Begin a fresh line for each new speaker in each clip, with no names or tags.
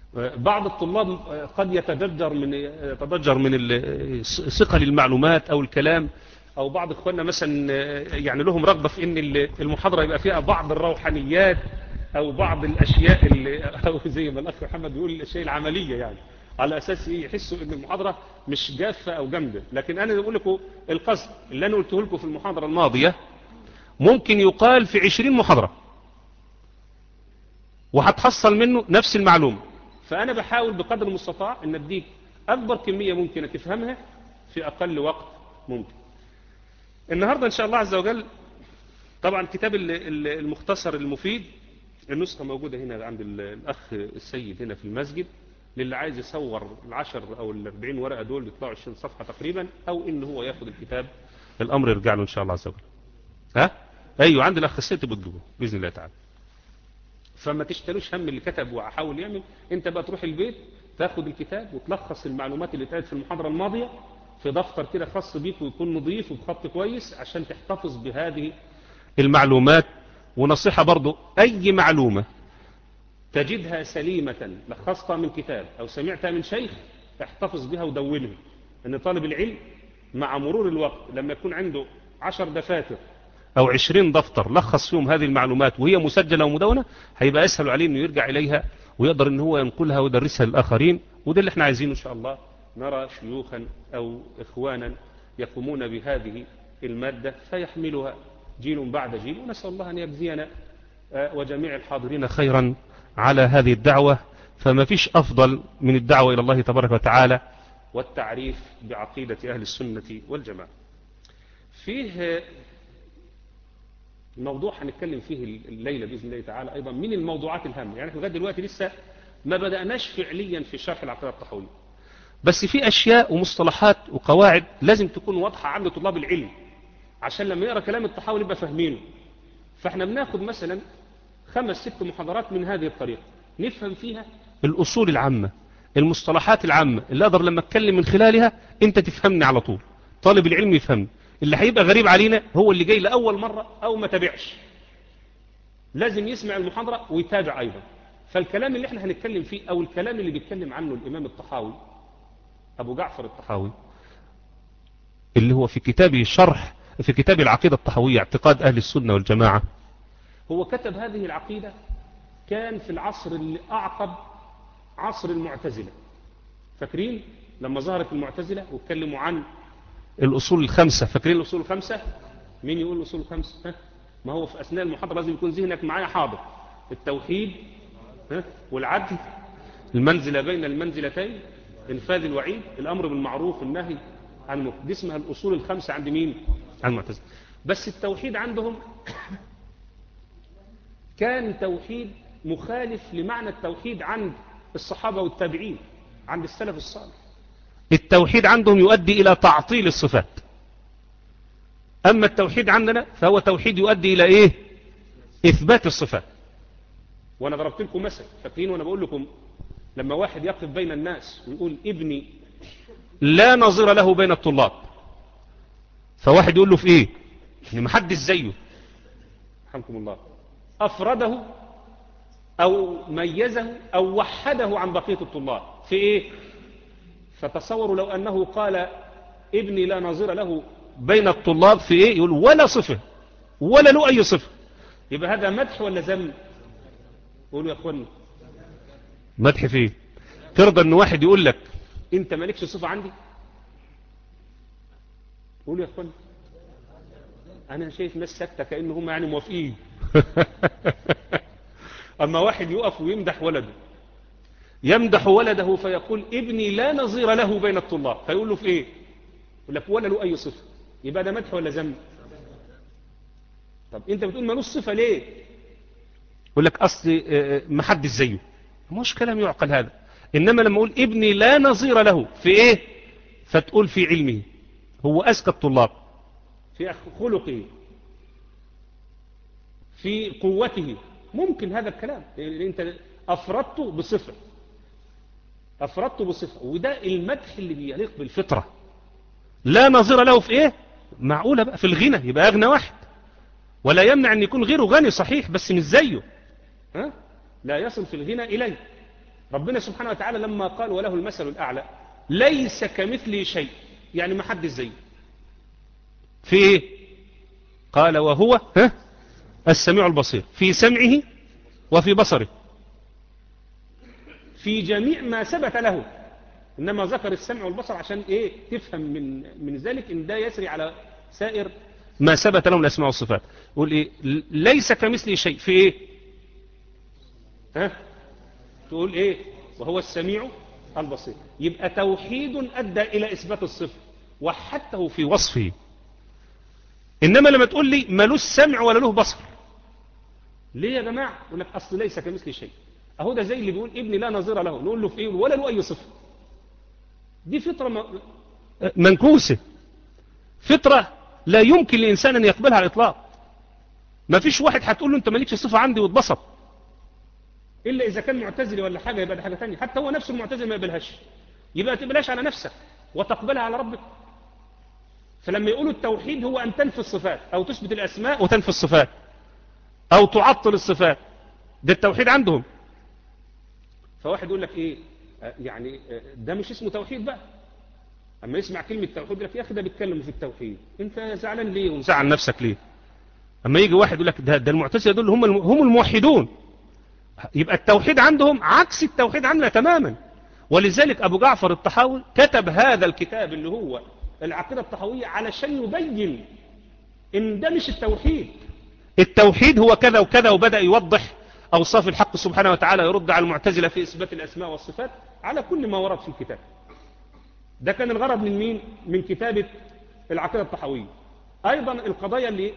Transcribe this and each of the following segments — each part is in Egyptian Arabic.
بعض الطلاب قد يتضجر من يتضجر من ال- ثقل المعلومات او الكلام او بعض اخواننا مثلا يعني لهم رغبه في ان ال- المحاضره يبقى فيها بعض الروحانيات او بعض الاشياء اللي او زي ما الاخ محمد بيقول الاشياء العمليه يعني على اساس إيه؟ يحسوا ان المحاضره مش جافه او جامده لكن انا بقول لكم القصد اللي انا قلته لكم في المحاضره الماضيه ممكن يقال في 20 محاضره وهتحصل منه نفس المعلومه فانا بحاول بقدر المستطاع ان اديك اكبر كميه ممكنه تفهمها في اقل وقت ممكن النهارده ان شاء الله عز وجل طبعا كتاب ال- ال- المختصر المفيد النسخه موجوده هنا عند ال- الاخ السيد هنا في المسجد للي عايز يصور العشر او الاربعين ورقه دول يطلعوا 20 صفحه تقريبا او ان هو ياخد الكتاب الامر يرجع له ان شاء الله عز وجل ها ايوه عند الاخ السيد بتجيبه باذن الله تعالى فما تشتروش هم اللي كتب وحاول يعمل انت بقى تروح البيت تاخد الكتاب وتلخص المعلومات اللي اتقالت في المحاضره الماضيه في دفتر كده خاص بيك ويكون نظيف وبخط كويس عشان تحتفظ بهذه المعلومات ونصيحه برضو اي معلومه تجدها سليمة لخصتها من كتاب أو سمعتها من شيخ احتفظ بها ودونها أن طالب العلم مع مرور الوقت لما يكون عنده عشر دفاتر أو عشرين دفتر لخص فيهم هذه المعلومات وهي مسجلة ومدونة هيبقى أسهل عليه أنه يرجع إليها ويقدر أن هو ينقلها ويدرسها للآخرين وده اللي احنا عايزينه إن شاء الله نرى شيوخا أو إخوانا يقومون بهذه المادة فيحملها جيل بعد جيل ونسأل الله أن يجزينا آه، وجميع الحاضرين خيرا على هذه الدعوة فما فيش أفضل من الدعوة إلى الله تبارك وتعالى والتعريف بعقيدة أهل السنة والجماعة فيه موضوع هنتكلم فيه الليلة بإذن الله تعالى أيضا من الموضوعات الهامة يعني احنا لغاية دلوقتي لسه ما بدأناش فعليا في شرح العقيدة الطحوية بس في أشياء ومصطلحات وقواعد لازم تكون واضحة عند طلاب العلم عشان لما يقرأ كلام الطحاوي يبقى فاهمينه فاحنا بناخد مثلا خمس ست محاضرات من هذه الطريقة نفهم فيها الأصول العامة المصطلحات العامة اللي أقدر لما أتكلم من خلالها أنت تفهمني على طول طالب العلم يفهمني اللي هيبقى غريب علينا هو اللي جاي لأول مرة أو ما تابعش لازم يسمع المحاضرة ويتابع أيضا فالكلام اللي احنا هنتكلم فيه أو الكلام اللي بيتكلم عنه الإمام الطحاوي أبو جعفر الطحاوي اللي هو في كتابه شرح في كتاب العقيدة الطحوية اعتقاد أهل السنة والجماعة هو كتب هذه العقيدة كان في العصر اللي أعقب عصر المعتزلة فاكرين لما ظهرت المعتزلة واتكلموا عن الأصول الخمسة فاكرين الأصول الخمسة مين يقول الأصول الخمسة ها؟ ما هو في أثناء المحاضرة لازم يكون ذهنك معايا حاضر التوحيد ها؟ والعدل المنزلة بين المنزلتين انفاذ الوعيد الأمر بالمعروف والنهي عن المنكر دي اسمها الأصول الخمسة عند مين عند المعتزلة بس التوحيد عندهم كان توحيد مخالف لمعنى التوحيد عند الصحابة والتابعين عند السلف الصالح التوحيد عندهم يؤدي إلى تعطيل الصفات أما التوحيد عندنا فهو توحيد يؤدي إلى إيه إثبات الصفات وأنا ضربت لكم مثل فاكرين وأنا بقول لكم لما واحد يقف بين الناس ويقول ابني لا نظير له بين الطلاب فواحد يقول له في إيه إن محدش زيه رحمكم الله أفرده أو ميزه أو وحده عن بقية الطلاب في إيه فتصوروا لو أنه قال ابني لا نظير له بين الطلاب في إيه يقول ولا صفة ولا له أي صفة يبقى هذا مدح ولا ذم قولوا يا أخوانا مدح فيه ترضى أن واحد يقول لك أنت مالكش صفة عندي قولوا يا أخوانا أنا شايف ناس ساكتة كأنهم يعني موافقين أما واحد يقف ويمدح ولده يمدح ولده فيقول ابني لا نظير له بين الطلاب فيقول له في ايه يقول لك ولا له اي صفه يبقى ده مدح ولا ذم طب انت بتقول ملوش صفه ليه يقول لك اصل ما حدش زيه مش كلام يعقل هذا انما لما اقول ابني لا نظير له في ايه فتقول في علمه هو اذكى الطلاب في خلقه في قوته ممكن هذا الكلام انت افردته بصفه افردته بصفه وده المدح اللي بيليق بالفطره لا نظير له في ايه معقوله بقى في الغنى يبقى اغنى واحد ولا يمنع ان يكون غيره غني صحيح بس مش زيه ها لا يصل في الغنى اليه ربنا سبحانه وتعالى لما قال وله المثل الأعلى ليس كمثله شيء يعني ما حد زيه في ايه قال وهو ها السميع البصير في سمعه وفي بصره في جميع ما ثبت له إنما ذكر السمع والبصر عشان إيه تفهم من من ذلك إن ده يسري على سائر ما ثبت له من الأسماء والصفات يقول إيه ليس كمثله شيء في إيه ها تقول إيه وهو السميع البصير يبقى توحيد أدى إلى إثبات الصفة وحته في وصفه إنما لما تقول لي ملوش سمع ولا له بصر ليه يا جماعة يقول لك أصل ليس كمثل شيء أهو ده زي اللي بيقول ابني لا نظير له نقول له في إيه ولا له أي صفة دي فطرة منكوسة فطرة لا يمكن لإنسان أن يقبلها على الإطلاق ما فيش واحد هتقول له أنت مالكش صفة عندي واتبسط إلا إذا كان معتزلي ولا حاجة يبقى ده حاجة تانية حتى هو نفسه المعتزل ما يقبلهاش يبقى تقبلهاش على نفسك وتقبلها على ربك فلما يقولوا التوحيد هو أن تنفي الصفات أو تثبت الأسماء وتنفي الصفات أو تعطل الصفات ده التوحيد عندهم فواحد يقول لك إيه يعني ده مش اسمه توحيد بقى أما يسمع كلمة توحيد يقول لك يا أخي ده بيتكلم في التوحيد أنت زعلان ليه ومزعل نفسك ليه أما يجي واحد يقول لك ده, ده المعتزلة دول هم هم الموحدون يبقى التوحيد عندهم عكس التوحيد عندنا تماما ولذلك أبو جعفر الطحاوي كتب هذا الكتاب اللي هو العقيدة الطحاوية علشان يبين إن ده مش التوحيد التوحيد هو كذا وكذا وبدأ يوضح أوصاف الحق سبحانه وتعالى يرد على المعتزلة في إثبات الأسماء والصفات على كل ما ورد في الكتاب ده كان الغرض من مين؟ من كتابة العقيدة الطحاوية أيضا القضايا اللي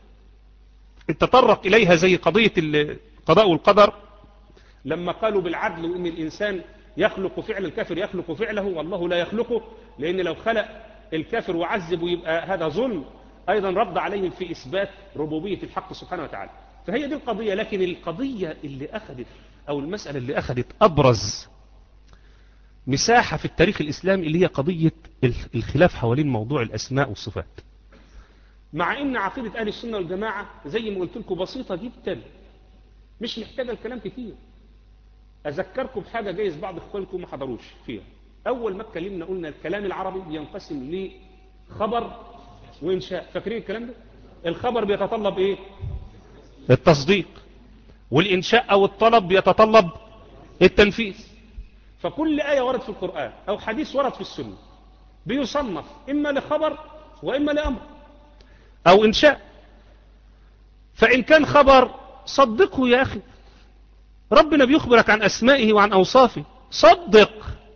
تطرق إليها زي قضية القضاء والقدر لما قالوا بالعدل وإن الإنسان يخلق فعل الكافر يخلق فعله والله لا يخلقه لأن لو خلق الكافر وعذب ويبقى هذا ظلم أيضا رد عليهم في إثبات ربوبية الحق سبحانه وتعالى فهي دي القضية لكن القضية اللي أخذت أو المسألة اللي أخذت أبرز مساحة في التاريخ الإسلامي اللي هي قضية الخلاف حوالين موضوع الأسماء والصفات مع ان عقيدة اهل السنة والجماعة زي ما قلت لكم بسيطة جدا مش محتاجة الكلام كتير اذكركم بحاجة جايز بعض اخوانكم ما حضروش فيها اول ما اتكلمنا قلنا الكلام العربي بينقسم لخبر وانشاء فاكرين الكلام ده الخبر بيتطلب ايه التصديق والانشاء او الطلب بيتطلب التنفيذ فكل آية ورد في القرآن او حديث ورد في السنة بيصنف اما لخبر واما لامر أو إنشاء فإن كان خبر صدقه يا أخي ربنا بيخبرك عن أسمائه وعن أوصافه صدق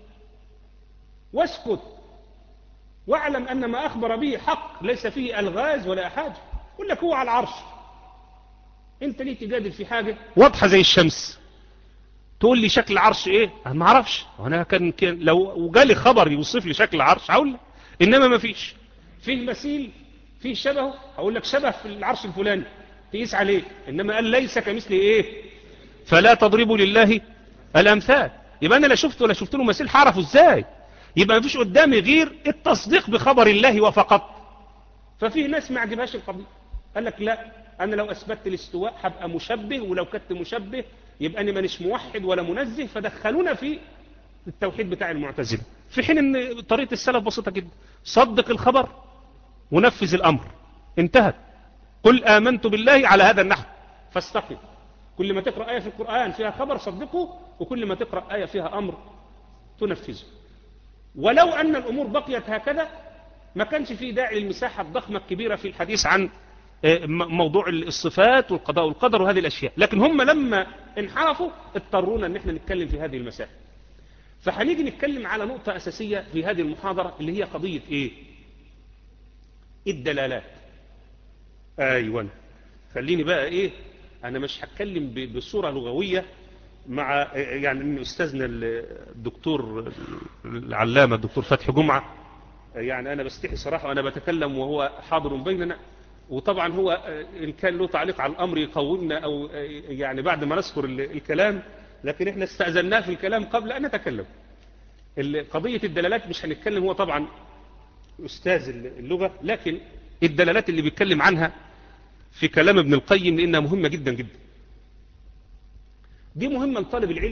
واسكت واعلم أن ما أخبر به حق ليس فيه ألغاز ولا حاجة يقول لك هو على العرش انت ليه تجادل في حاجة واضحة زي الشمس تقول لي شكل العرش ايه انا ما اعرفش وانا كان, كان لو جالي خبر يوصف لي شكل العرش هقول لك انما ما فيش فيه مثيل فيه شبهه هقول لك شبه في العرش الفلاني تقيس عليه انما قال ليس كمثله ايه فلا تضربوا لله الامثال يبقى انا لا شفت ولا شفت له مثيل هعرفه ازاي يبقى ما فيش قدامي غير التصديق بخبر الله وفقط ففيه ناس ما عجبهاش القضيه قال لك لا انا لو اثبتت الاستواء هبقى مشبه ولو كنت مشبه يبقى انا مانيش موحد ولا منزه فدخلونا في التوحيد بتاع المعتزله في حين ان طريقه السلف بسيطه جدا صدق الخبر ونفذ الأمر انتهت قل آمنت بالله على هذا النحو فاستقم كل ما تقرأ آية في القرآن فيها خبر صدقه وكل ما تقرأ آية فيها أمر تنفذه ولو أن الأمور بقيت هكذا ما كانش فيه داعي للمساحة الضخمة الكبيرة في الحديث عن موضوع الصفات والقضاء والقدر وهذه الأشياء لكن هم لما انحرفوا اضطرونا ان احنا نتكلم في هذه المساحة فهنيجي نتكلم على نقطة أساسية في هذه المحاضرة اللي هي قضية إيه الدلالات ايوه خليني بقى ايه انا مش هتكلم بصورة لغوية مع يعني ان استاذنا الدكتور العلامة الدكتور فتحي جمعة يعني انا بستحي صراحة وانا بتكلم وهو حاضر بيننا وطبعا هو ان كان له تعليق على الامر يقومنا او يعني بعد ما نذكر الكلام لكن احنا استأذناه في الكلام قبل ان نتكلم قضية الدلالات مش هنتكلم هو طبعا أستاذ اللغة لكن الدلالات اللي بيتكلم عنها في كلام ابن القيم لأنها مهمة جدا جدا دي مهمة لطالب العلم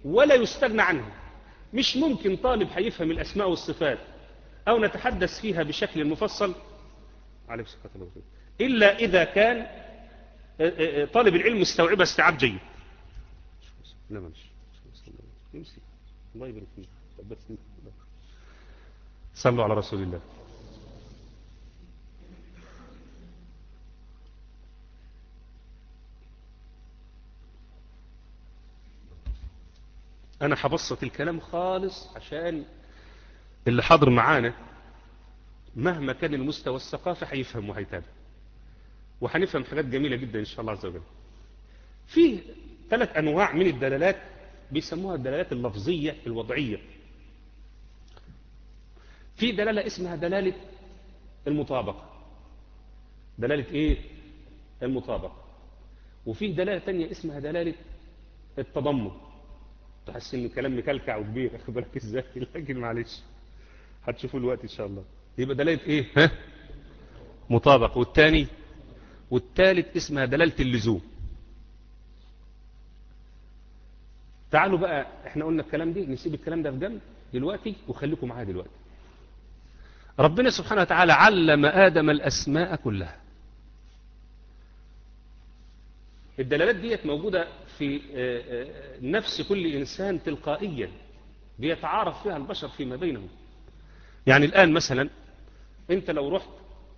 ولا يستغنى عنها مش ممكن طالب هيفهم الأسماء والصفات أو نتحدث فيها بشكل مفصل عليه الصلاة والسلام إلا إذا كان طالب العلم مستوعبها استيعاب جيد لا ماشي يمسي الله يبارك فيك صلوا على رسول الله انا هبسط الكلام خالص عشان اللي حاضر معانا مهما كان المستوى الثقافي هيفهم وهيتابع وهنفهم حاجات جميلة جدا ان شاء الله عز وجل في ثلاث انواع من الدلالات بيسموها الدلالات اللفظية الوضعية في دلالة اسمها دلالة المطابقة دلالة ايه المطابقة وفي دلالة تانية اسمها دلالة التضمن تحس ان الكلام مكلكع وكبير اخد بالك ازاي لكن معلش هتشوفوا الوقت ان شاء الله يبقى دلاله ايه ها مطابق والثاني والثالث اسمها دلاله اللزوم تعالوا بقى احنا قلنا الكلام دي نسيب الكلام ده في جنب دلوقتي وخليكم معايا دلوقتي ربنا سبحانه وتعالى علم ادم الاسماء كلها الدلالات ديت موجودة في نفس كل إنسان تلقائيا بيتعارف فيها البشر فيما بينهم يعني الآن مثلا أنت لو رحت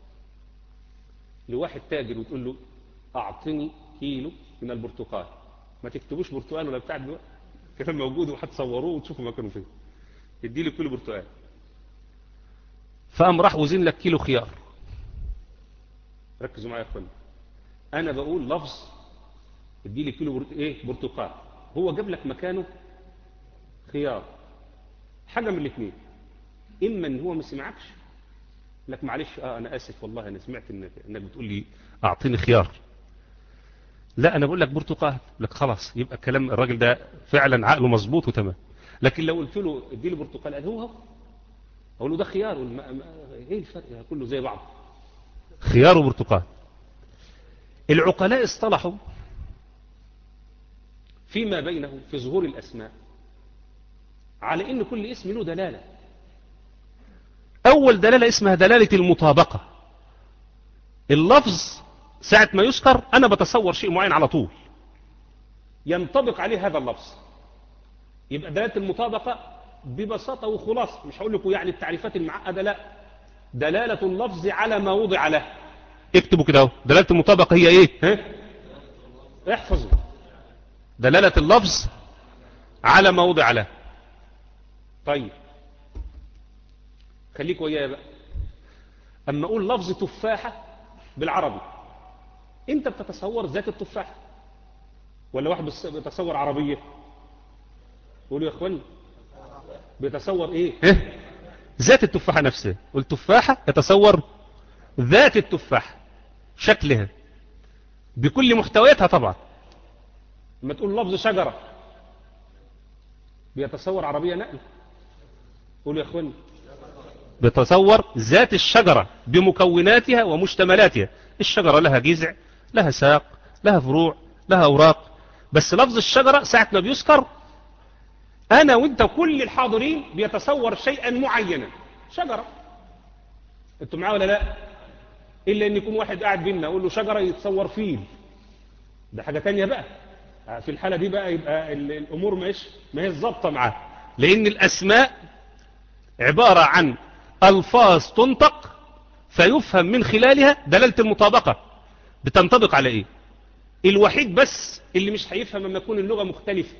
لواحد تاجر وتقول له أعطني كيلو من البرتقال ما تكتبوش برتقال ولا بتاع دلوقتي كلام موجود وهتصوروه وتشوفوا مكانه فين ادي لي كيلو برتقال فقام راح وزن لك كيلو خيار ركزوا معايا يا اخوانا انا بقول لفظ ادي لي كيلو برت... ايه برتقال هو جاب لك مكانه خيار حاجه من الاثنين اما ان هو ما سمعكش لك معلش اه انا اسف والله انا سمعت انك انك بتقول لي اعطيني خيار لا انا بقول لك برتقال لك خلاص يبقى كلام الراجل ده فعلا عقله مظبوط وتمام لكن لو قلت له ادي لي برتقال قال هو هو اقول له ده خيار والما... ما... ايه الفرق كله زي بعض خيار وبرتقال العقلاء اصطلحوا فيما بينهم في ظهور الأسماء على إن كل اسم له دلالة أول دلالة اسمها دلالة المطابقة اللفظ ساعة ما يذكر أنا بتصور شيء معين على طول ينطبق عليه هذا اللفظ يبقى دلالة المطابقة ببساطة وخلاص مش هقول لكم يعني التعريفات المعقدة لا دلالة اللفظ على ما وضع له اكتبوا كده اهو دلالة المطابقة هي ايه ها؟ احفظوا دلالة اللفظ على ما وضع له طيب خليك ويايا بقى اما اقول لفظ تفاحة بالعربي انت بتتصور ذات التفاحة ولا واحد بيتصور عربية قولوا يا اخواني بيتصور ايه إيه؟ ذات التفاحة نفسها والتفاحة يتصور ذات التفاحة شكلها بكل محتوياتها طبعا لما تقول لفظ شجرة بيتصور عربية نقل قولوا يا اخواني بيتصور ذات الشجرة بمكوناتها ومشتملاتها الشجرة لها جذع لها ساق لها فروع لها أوراق بس لفظ الشجرة ساعة ما بيذكر أنا وانت كل الحاضرين بيتصور شيئا معينا شجرة انتوا معاه ولا لا إلا أن يكون واحد قاعد بينا أقول له شجرة يتصور فيل ده حاجة تانية بقى في الحالة دي بقى يبقى الأمور مش ما هي الظابطة معاه لأن الأسماء عبارة عن ألفاظ تنطق فيفهم من خلالها دلالة المطابقة بتنطبق على إيه الوحيد بس اللي مش هيفهم لما يكون اللغة مختلفة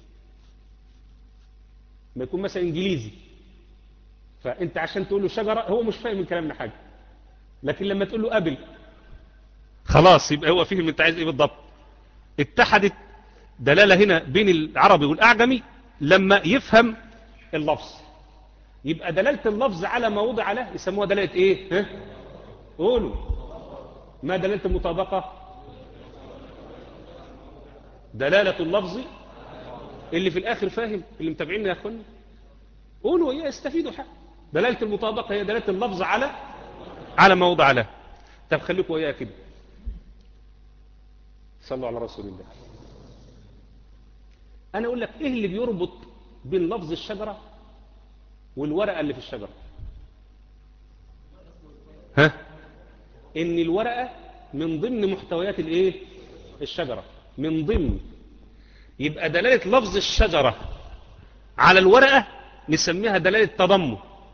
ما يكون مثلا إنجليزي فأنت عشان تقول له شجرة هو مش فاهم من كلامنا حاجة لكن لما تقول له أبل خلاص يبقى هو فهم انت عايز ايه بالضبط اتحدت دلالة هنا بين العربي والأعجمي لما يفهم اللفظ يبقى دلالة اللفظ على ما وضع له يسموها دلالة ايه ها؟ قولوا ما دلالة المطابقة دلالة اللفظ اللي في الآخر فاهم اللي متابعيننا يا أخوانا قولوا ايه استفيدوا حق دلالة المطابقة هي دلالة اللفظ على على ما وضع له طب خليكم وياه كده صلوا على رسول الله انا اقول لك ايه اللي بيربط بين لفظ الشجرة والورقة اللي في الشجرة ها ان الورقة من ضمن محتويات الايه الشجرة من ضمن يبقى دلالة لفظ الشجرة على الورقة نسميها دلالة تضمن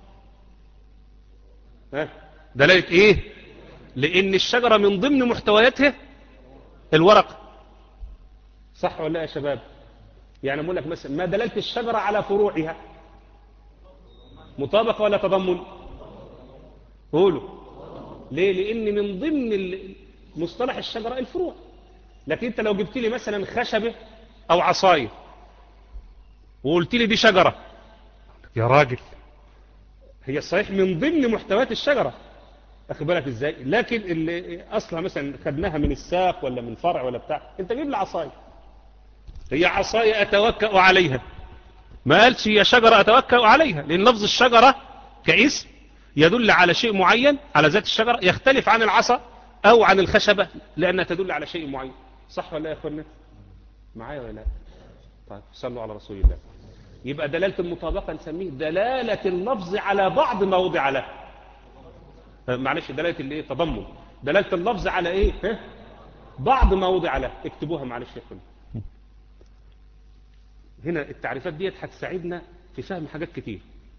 ها دلالة ايه لان الشجرة من ضمن محتوياتها الورقة صح ولا لا يا شباب يعني اقول لك مثلا ما دلالة الشجرة على فروعها مطابقة ولا تضمن قولوا ليه لان من ضمن مصطلح الشجرة الفروع لكن انت لو جبت لي مثلا خشبة او عصاية وقلت لي دي شجرة يا راجل هي صحيح من ضمن محتويات الشجرة اخد بالك ازاي لكن اللي اصلا مثلا خدناها من الساق ولا من فرع ولا بتاع انت جيب لي عصاية هي عصاية اتوكأ عليها ما قالش هي شجرة اتوكأ عليها لان لفظ الشجرة كاسم يدل على شيء معين على ذات الشجرة يختلف عن العصا او عن الخشبة لانها تدل على شيء معين صح ولا يا اخوانا معايا ولا لا طيب صلوا على رسول الله يبقى دلالة المطابقة نسميه دلالة اللفظ على بعض ما وضع له معلش دلالة الايه تضمن دلالة اللفظ على ايه ها؟ بعض ما وضع له اكتبوها معلش يا اخوانا هنا التعريفات ديت هتساعدنا في فهم حاجات كتير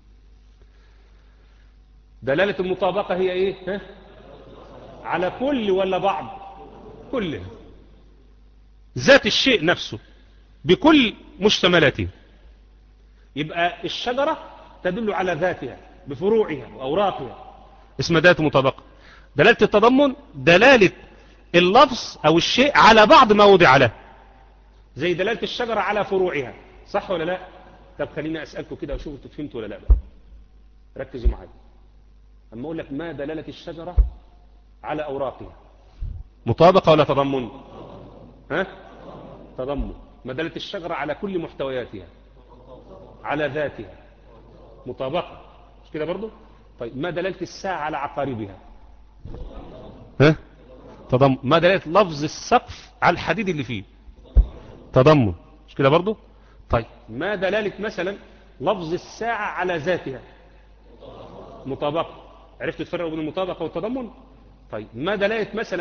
دلالة المطابقة هي ايه ها؟ على كل ولا بعض كله ذات الشيء نفسه بكل مشتملاته يبقى الشجرة تدل على ذاتها بفروعها وأوراقها اسمها دلالة المطابقة دلالة التضمن دلالة اللفظ أو الشيء على بعض ما وضع له زي دلالة الشجرة على فروعها صح ولا لا طب خليني أسألكم كده وشوفوا انتوا فهمتوا ولا لا بقى ركزوا معايا أما أقول لك ما دلالة الشجرة على أوراقها مطابقة ولا تضمن ها تضمن ما دلالة الشجرة على كل محتوياتها على ذاتها مطابقة مش كده برضو طيب ما دلالة الساعة على عقاربها ها تضمن ما دلالة لفظ السقف على الحديد اللي فيه تضمن مش كده برضو طيب ما دلالة مثلا لفظ الساعة على ذاتها مطابقة عرفت تفرق بين المطابقة والتضمن طيب ما دلالة مثلا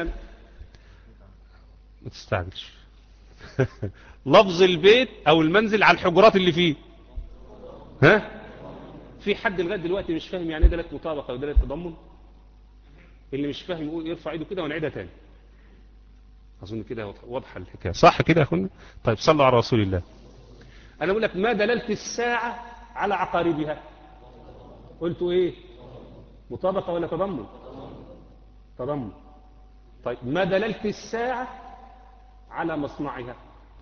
ما تستعجلش لفظ البيت او المنزل على الحجرات اللي فيه ها في حد لغايه دلوقتي مش فاهم يعني ايه دلاله مطابقه ودلاله تضمن اللي مش فاهم يقول يرفع ايده كده ونعيدها تاني اظن كده واضحه الحكايه صح كده يا اخوانا طيب صلوا على رسول الله انا بقول لك ما دلاله الساعه على عقاربها قلتوا ايه مطابقه ولا تضمن تضمن طيب ما دلاله الساعه على مصنعها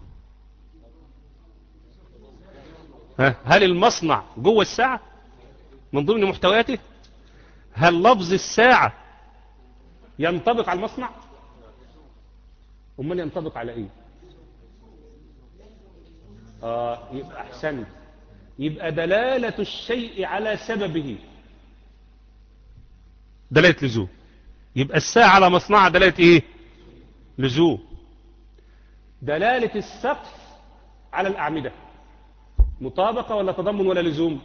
ها هل المصنع جوه الساعة من ضمن محتوياته هل لفظ الساعة ينطبق على المصنع امال ينطبق على ايه آه يبقى احسنت يبقى دلالة الشيء على سببه دلالة لزوم يبقى الساعة على مصنعها دلالة ايه لزوم دلالة السقف على الأعمدة مطابقة ولا تضمن ولا لزوم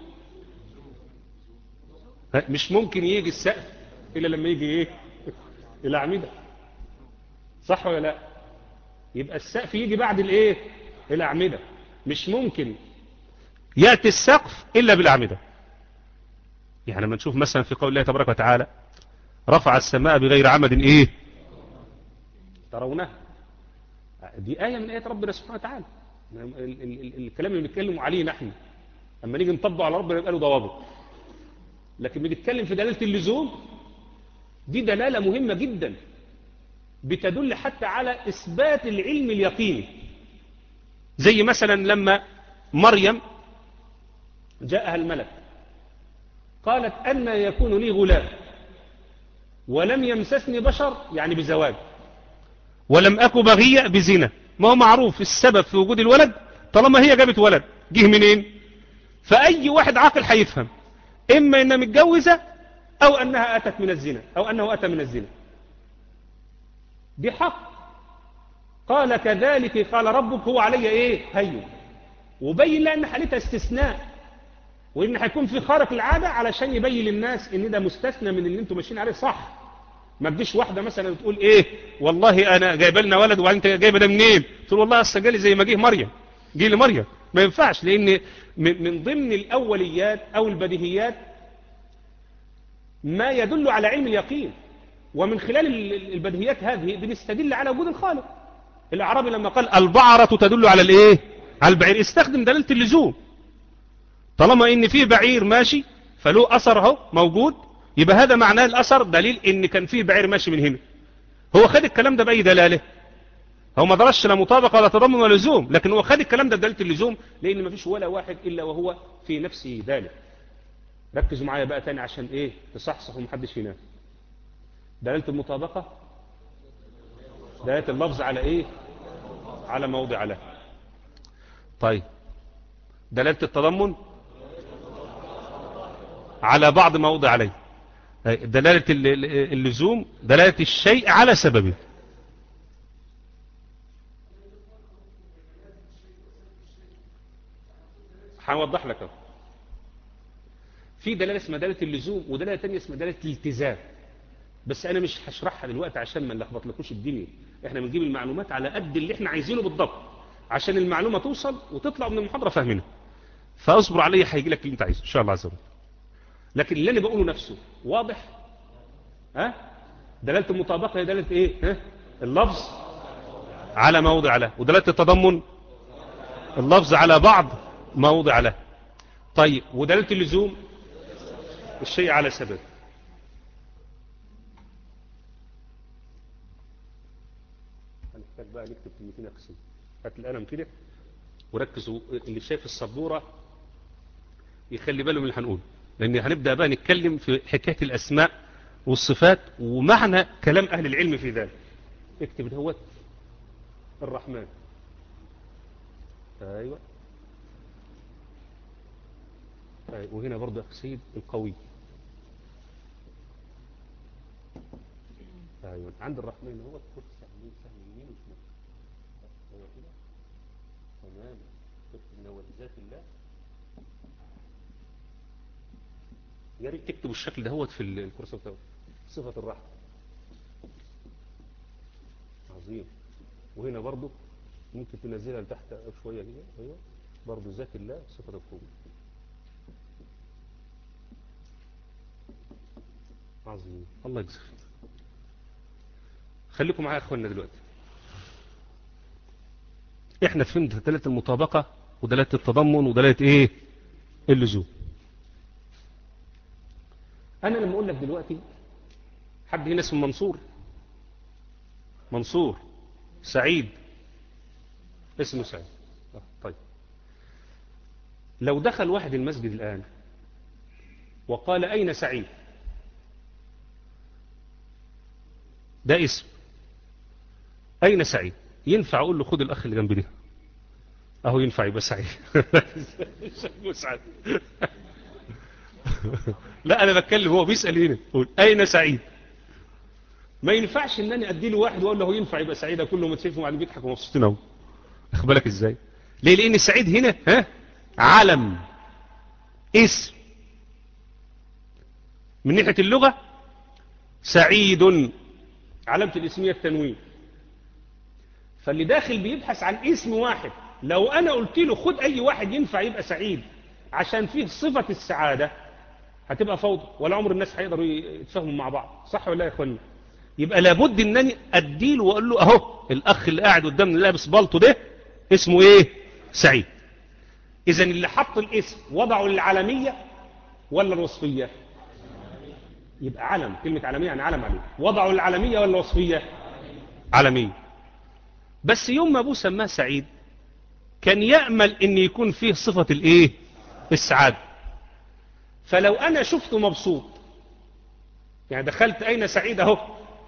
مش ممكن يجي السقف إلا لما يجي إيه الأعمدة صح ولا لا يبقى السقف يجي بعد الإيه الأعمدة مش ممكن يأتي السقف إلا بالأعمدة يعني لما نشوف مثلا في قول الله تبارك وتعالى رفع السماء بغير عمد إيه ترونها دي آية من آيات ربنا سبحانه وتعالى الكلام اللي بنتكلم عليه نحن اما نيجي نطبق على ربنا يبقى له ضوابط لكن بنتكلم في دلالة اللزوم دي دلالة مهمة جدا بتدل حتى على إثبات العلم اليقيني زي مثلا لما مريم جاءها الملك قالت أن يكون لي غلام ولم يمسسني بشر يعني بزواج ولم أكو بغية بزنا ما هو معروف السبب في وجود الولد طالما هي جابت ولد جه منين فأي واحد عاقل هيفهم إما إنها متجوزة أو أنها أتت من الزنا أو أنه أتى من الزنا دي حق قال كذلك قال ربك هو علي إيه هين وبين لها ان حالتها استثناء وان هيكون في خارق العادة علشان يبين للناس ان ده مستثنى من اللي انتم ماشيين عليه صح ما تجيش واحدة مثلا تقول ايه والله انا جايبه لنا ولد وانت جايبه ده منين تقول والله اصل جالي زي ما جه مريم جه لمريم ما ينفعش لان من من ضمن الاوليات او البديهيات ما يدل على علم اليقين ومن خلال ال- البديهيات هذه بنستدل على وجود الخالق الاعرابي لما قال البعرة تدل على الايه على البعير استخدم دلالة اللزوم طالما ان في بعير ماشي فله اثر اهو موجود يبقى هذا معناه الاثر دليل ان كان في بعير ماشي من هنا هو خد الكلام ده باي دلاله هو ما درسش لا مطابقه ولا تضمن ولا لزوم لكن هو خد الكلام ده بدلاله اللزوم لان ما فيش ولا واحد الا وهو في نفسه ذلك ركزوا معايا بقى تاني عشان ايه تصحصح ومحدش ينام دلاله المطابقه دلاله اللفظ على ايه على موضع له طيب دلاله التضمن على بعض موضع عليه دلالة ال- ال- اللزوم دلالة الشيء على سببه هوضح لك اهو في دلالة اسمها دلالة اللزوم ودلالة تانية اسمها دلالة الالتزام بس انا مش هشرحها دلوقتي عشان ما نلخبط لكوش الدنيا احنا بنجيب المعلومات على قد اللي احنا عايزينه بالضبط عشان المعلومة توصل وتطلع من المحاضرة فاهمينها فاصبر عليا هيجي لك اللي انت عايزه ان شاء الله عز وجل لكن اللي انا بقوله نفسه واضح ها دلالة المطابقة هي دلالة ايه ها اللفظ على موضع له ودلالة التضمن اللفظ على بعض موضع له طيب ودلالة اللزوم الشيء على سبب هنحتاج بقى نكتب كلمتين اقسم هات القلم كده وركزوا اللي شايف السبورة يخلي باله من اللي هنقوله لان هنبدأ بقى نتكلم في حكاية الاسماء والصفات ومعنى كلام اهل العلم في ذلك اكتب دوت الرحمن ايوه أيوة. وهنا برضه اخي سيد القوي ايوه عند الرحمن هو خد سهم سهم يمين وشمال ايوه كده تمام اكتب من اول ذات الله يا ريت تكتبوا الشكل دهوت في الكورس بتاعه صفة الرحمة عظيم وهنا برضو ممكن تنزلها لتحت شوية كده ايوه برضو ذات الله صفة القوة عظيم الله يجزاك خليكم معايا يا اخوانا دلوقتي احنا فهمت دلاله المطابقه ودلاله التضمن ودلاله ايه اللزوم انا لما اقول لك دلوقتي حد هنا اسمه منصور منصور سعيد اسمه سعيد آه، طيب لو دخل واحد المسجد الآن وقال أين سعيد ده اسم أين سعيد ينفع أقول له خد الأخ اللي جنبي ده أهو ينفع يبقى سعيد مسعد لا أنا بتكلم هو بيسأل هنا قول أين سعيد ما ينفعش ان انا ادي له واحد واقول له هو ينفع يبقى سعيد كله ما تشوفهم قاعدين بيضحكوا ومبسوطين اهو واخد بالك ازاي ليه لان السعيد هنا ها علم اسم من ناحيه اللغه سعيد علامه الاسميه التنوين فاللي داخل بيبحث عن اسم واحد لو انا قلت له خد اي واحد ينفع يبقى سعيد عشان فيه صفه السعاده هتبقى فوضى ولا عمر الناس هيقدروا يتفاهموا مع بعض صح ولا يا اخوانا يبقى لابد انني اديله واقول له اهو الاخ اللي قاعد قدامنا لابس بالطو ده اسمه ايه سعيد اذا اللي حط الاسم وضعه للعالميه ولا الوصفيه يبقى علم كلمه عالميه يعني علم عليه وضعه للعالميه ولا وصفيه عالميه بس يوم ما ابوه سماه سعيد كان يامل ان يكون فيه صفه الايه السعاده فلو انا شفته مبسوط يعني دخلت اين سعيد اهو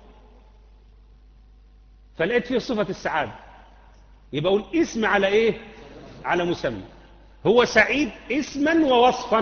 فلقيت فيه صفة السعادة يبقى اقول اسم على ايه على مسمى هو سعيد اسما ووصفا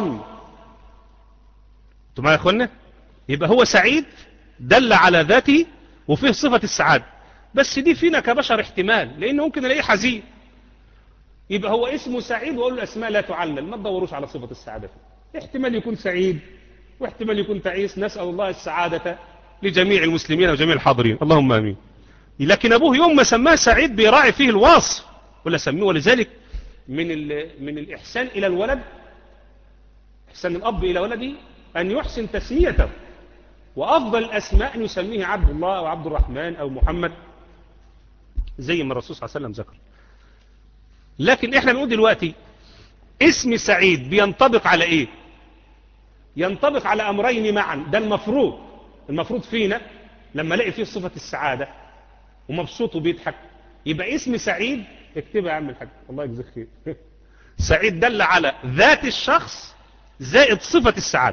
انتوا معايا يا اخوانا يبقى هو سعيد دل على ذاته وفيه صفة السعادة بس دي فينا كبشر احتمال لان ممكن الاقيه حزين يبقى هو اسمه سعيد وأقول الأسماء لا تعلل ما تدوروش على صفة السعادة فيه احتمال يكون سعيد واحتمال يكون تعيس نسأل الله السعادة لجميع المسلمين وجميع الحاضرين اللهم آمين لكن أبوه يوم ما سماه سعيد بيراعي فيه الواصف ولا سميه ولذلك من, من الإحسان إلى الولد إحسان الأب إلى ولده أن يحسن تسميته وأفضل الأسماء أن يسميه عبد الله أو عبد الرحمن أو محمد زي ما الرسول صلى الله عليه وسلم ذكر لكن إحنا بنقول دلوقتي اسم سعيد بينطبق على إيه ينطبق على أمرين معا ده المفروض المفروض فينا لما الاقي فيه صفة السعادة ومبسوط وبيضحك يبقى اسم سعيد اكتبها يا عم الحاج الله يجزيك خير سعيد دل على ذات الشخص زائد صفة السعادة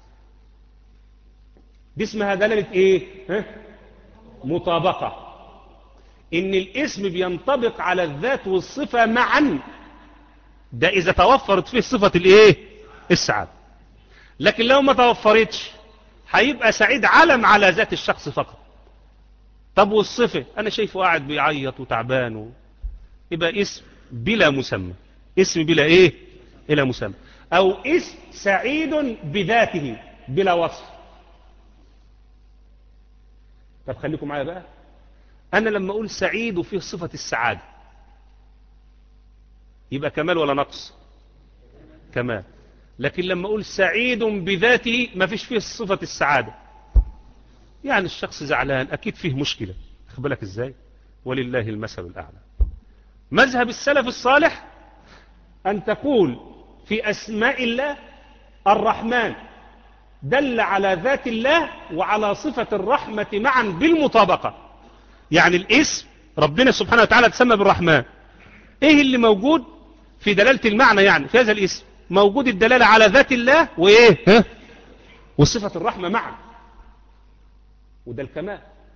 دي اسمها دلالة ايه ها؟ مطابقة ان الاسم بينطبق على الذات والصفة معا ده اذا توفرت فيه صفة الايه السعادة لكن لو ما توفرتش هيبقى سعيد علم على ذات الشخص فقط طب والصفة انا شايفه قاعد بيعيط وتعبان و... يبقى اسم بلا مسمى اسم بلا ايه بلا مسمى او اسم سعيد بذاته بلا وصف طب خليكم معايا بقى انا لما اقول سعيد وفيه صفة السعادة يبقى كمال ولا نقص كمال لكن لما اقول سعيد بذاته ما فيش فيه صفة السعادة يعني الشخص زعلان اكيد فيه مشكلة اخبرك ازاي ولله المثل الاعلى مذهب السلف الصالح ان تقول في اسماء الله الرحمن دل على ذات الله وعلى صفة الرحمة معا بالمطابقة يعني الاسم ربنا سبحانه وتعالى تسمى بالرحمن ايه اللي موجود في دلالة المعنى يعني في هذا الاسم موجود الدلالة على ذات الله وايه ها؟ وصفة الرحمة معا وده الكمال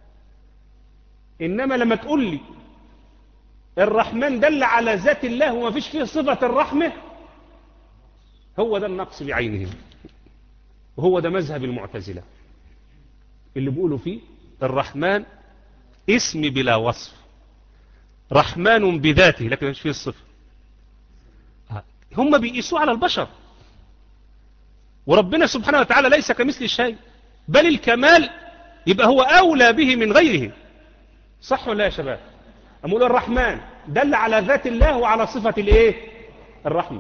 انما لما تقول لي الرحمن دل على ذات الله وما فيش فيه صفة الرحمة هو ده النقص بعينه وهو ده مذهب المعتزلة اللي بيقولوا فيه الرحمن اسم بلا وصف رحمن بذاته لكن مش فيه الصفة هم بيقيسوا على البشر وربنا سبحانه وتعالى ليس كمثل شيء بل الكمال يبقى هو أولى به من غيره صح ولا يا شباب أقول الرحمن دل على ذات الله وعلى صفة الايه الرحمة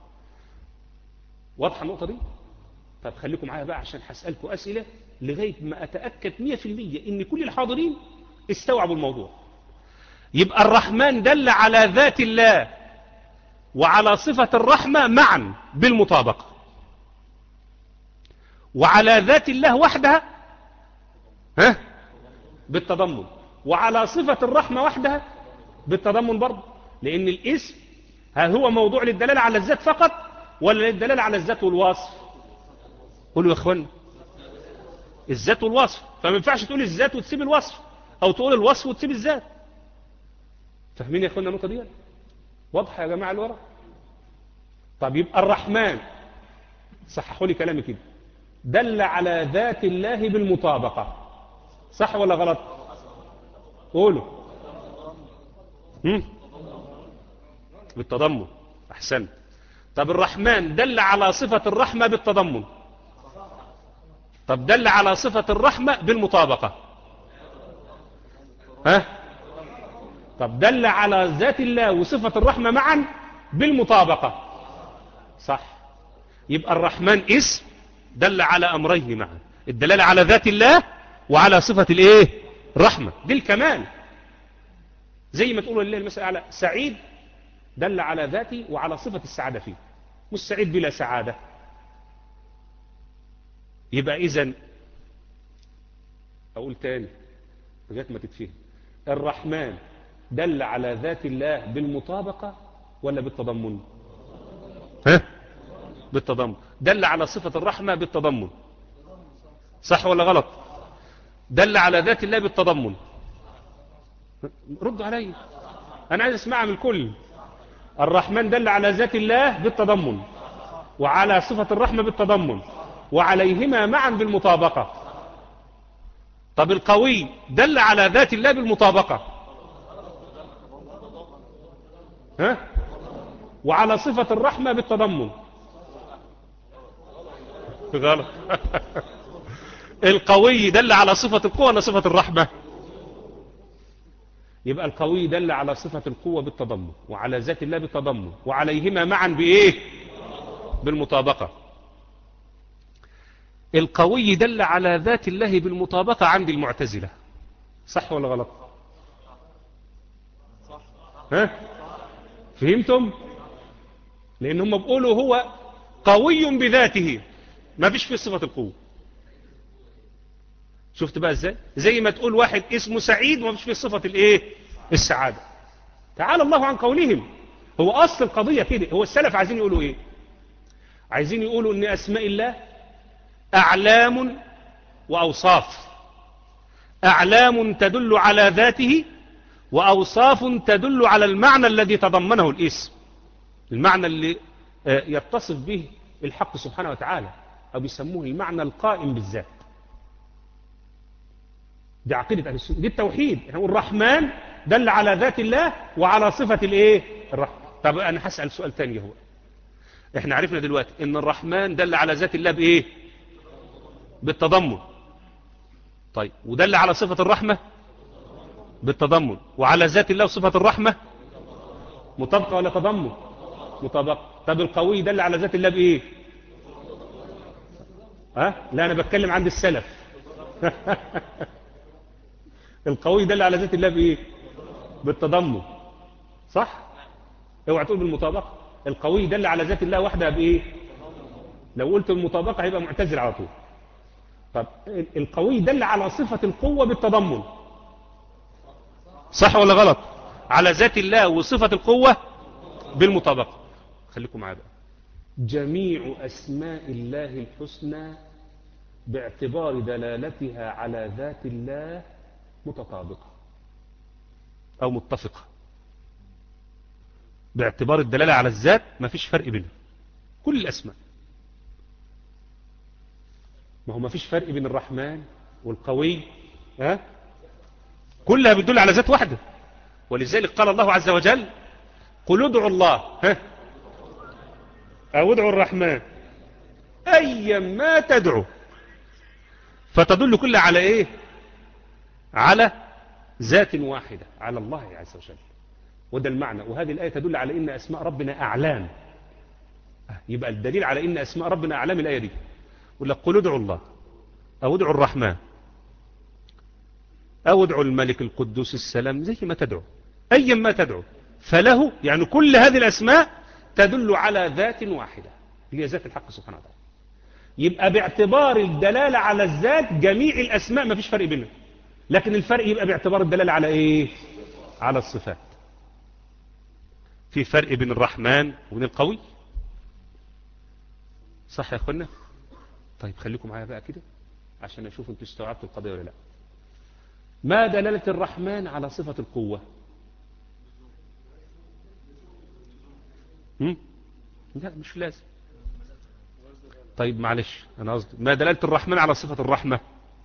واضحة النقطة دي طب خليكم معايا بقى عشان هسألكم أسئلة لغاية ما أتأكد 100% إن كل الحاضرين استوعبوا الموضوع يبقى الرحمن دل على ذات الله وعلى صفة الرحمة معا بالمطابقة وعلى ذات الله وحدها ها بالتضمن وعلى صفة الرحمة وحدها بالتضمن برضه لأن الاسم هل هو موضوع للدلالة على الذات فقط ولا للدلالة على الذات والوصف قولوا يا اخوان الذات والوصف فما ينفعش تقول الذات وتسيب الوصف او تقول الوصف وتسيب الذات فاهمين يا اخوانا النقطه دي واضحه يا جماعه اللي ورا طب يبقى الرحمن صححوا لي كلامي كده دل على ذات الله بالمطابقه صح ولا غلط قولوا هم؟ بالتضمن احسنت طب الرحمن دل على صفه الرحمه بالتضمن طب دل على صفة الرحمة بالمطابقة ها طب دل على ذات الله وصفة الرحمة معا بالمطابقة صح يبقى الرحمن اسم دل على أمرين معا الدلالة على ذات الله وعلى صفة الايه الرحمة دي الكمال زي ما تقولوا لله المسألة على سعيد دل على ذاتي وعلى صفة السعادة فيه مش سعيد بلا سعادة يبقى اذا اقول تاني لغايه ما تتفهم الرحمن دل على ذات الله بالمطابقه ولا بالتضمن ها بالتضمن دل على صفه الرحمه بالتضمن صح ولا غلط دل على ذات الله بالتضمن ردوا علي انا عايز اسمعها من الكل الرحمن دل على ذات الله بالتضمن وعلى صفه الرحمه بالتضمن وعليهما معا بالمطابقة طب القوي دل على ذات الله بالمطابقة ها وعلى صفة الرحمة بالتضمن غلط القوي دل على صفة القوة ولا صفة الرحمة يبقى القوي دل على صفة القوة بالتضمن وعلى ذات الله بالتضمن وعليهما معا بإيه بالمطابقة القوي دل على ذات الله بالمطابقة عند المعتزلة صح ولا غلط ها فهمتم لان هم بيقولوا هو قوي بذاته ما فيش فيه صفة القوة شفت بقى ازاي زي ما تقول واحد اسمه سعيد وما فيش فيه صفة الايه السعادة تعالى الله عن قولهم هو اصل القضية كده هو السلف عايزين يقولوا ايه عايزين يقولوا ان اسماء الله اعلام واوصاف اعلام تدل على ذاته واوصاف تدل على المعنى الذي تضمنه الاسم المعنى اللي يتصف به الحق سبحانه وتعالى او بيسموه المعنى القائم بالذات دي عقيدة أهل السنة دي التوحيد يعني الرحمن دل على ذات الله وعلى صفة الايه الرحمة طب انا هسأل سؤال تاني هو احنا عرفنا دلوقتي ان الرحمن دل على ذات الله بايه بالتضمن طيب ودل على صفة الرحمة بالتضمن وعلى ذات الله وصفة الرحمة مطابقة ولا تضمن مطابقة طب القوي دل على ذات الله بايه ها أه؟ لا انا بتكلم عند السلف القوي دل على ذات الله بايه بالتضمن صح اوعى تقول بالمطابقة القوي دل على ذات الله وحدها بايه لو قلت المطابقة هيبقى معتزل على طول طب القوي دل على صفة القوة بالتضمن صح ولا غلط على ذات الله وصفة القوة بالمطابقة خليكم معايا بقى جميع أسماء الله الحسنى باعتبار دلالتها على ذات الله متطابقة أو متفقة باعتبار الدلالة على الذات ما فيش فرق بينها كل الأسماء ما هو ما فيش فرق بين الرحمن والقوي ها كلها بتدل على ذات واحدة ولذلك قال الله عز وجل قل ادعوا الله ها أو ادعوا الرحمن أيا ما تدعو فتدل كلها على إيه على ذات واحدة على الله عز وجل وده المعنى وهذه الآية تدل على إن أسماء ربنا أعلام يبقى الدليل على إن أسماء ربنا أعلام الآية دي يقول لك قل ادعوا الله أو ادعوا الرحمن أو ادعوا الملك القدوس السلام زي ما تدعو أيا ما تدعو فله يعني كل هذه الأسماء تدل على ذات واحدة هي ذات الحق سبحانه وتعالى يبقى باعتبار الدلالة على الذات جميع الأسماء ما فيش فرق بينها لكن الفرق يبقى باعتبار الدلالة على إيه على الصفات في فرق بين الرحمن وبين القوي صح يا أخوانا طيب خليكم معايا بقى كده عشان أشوف أنتوا استوعبتوا القضية ولا لا ما دلالة الرحمن على صفة القوة هم؟ لا مش لازم طيب معلش أنا قصدي ما دلالة الرحمن على صفة الرحمة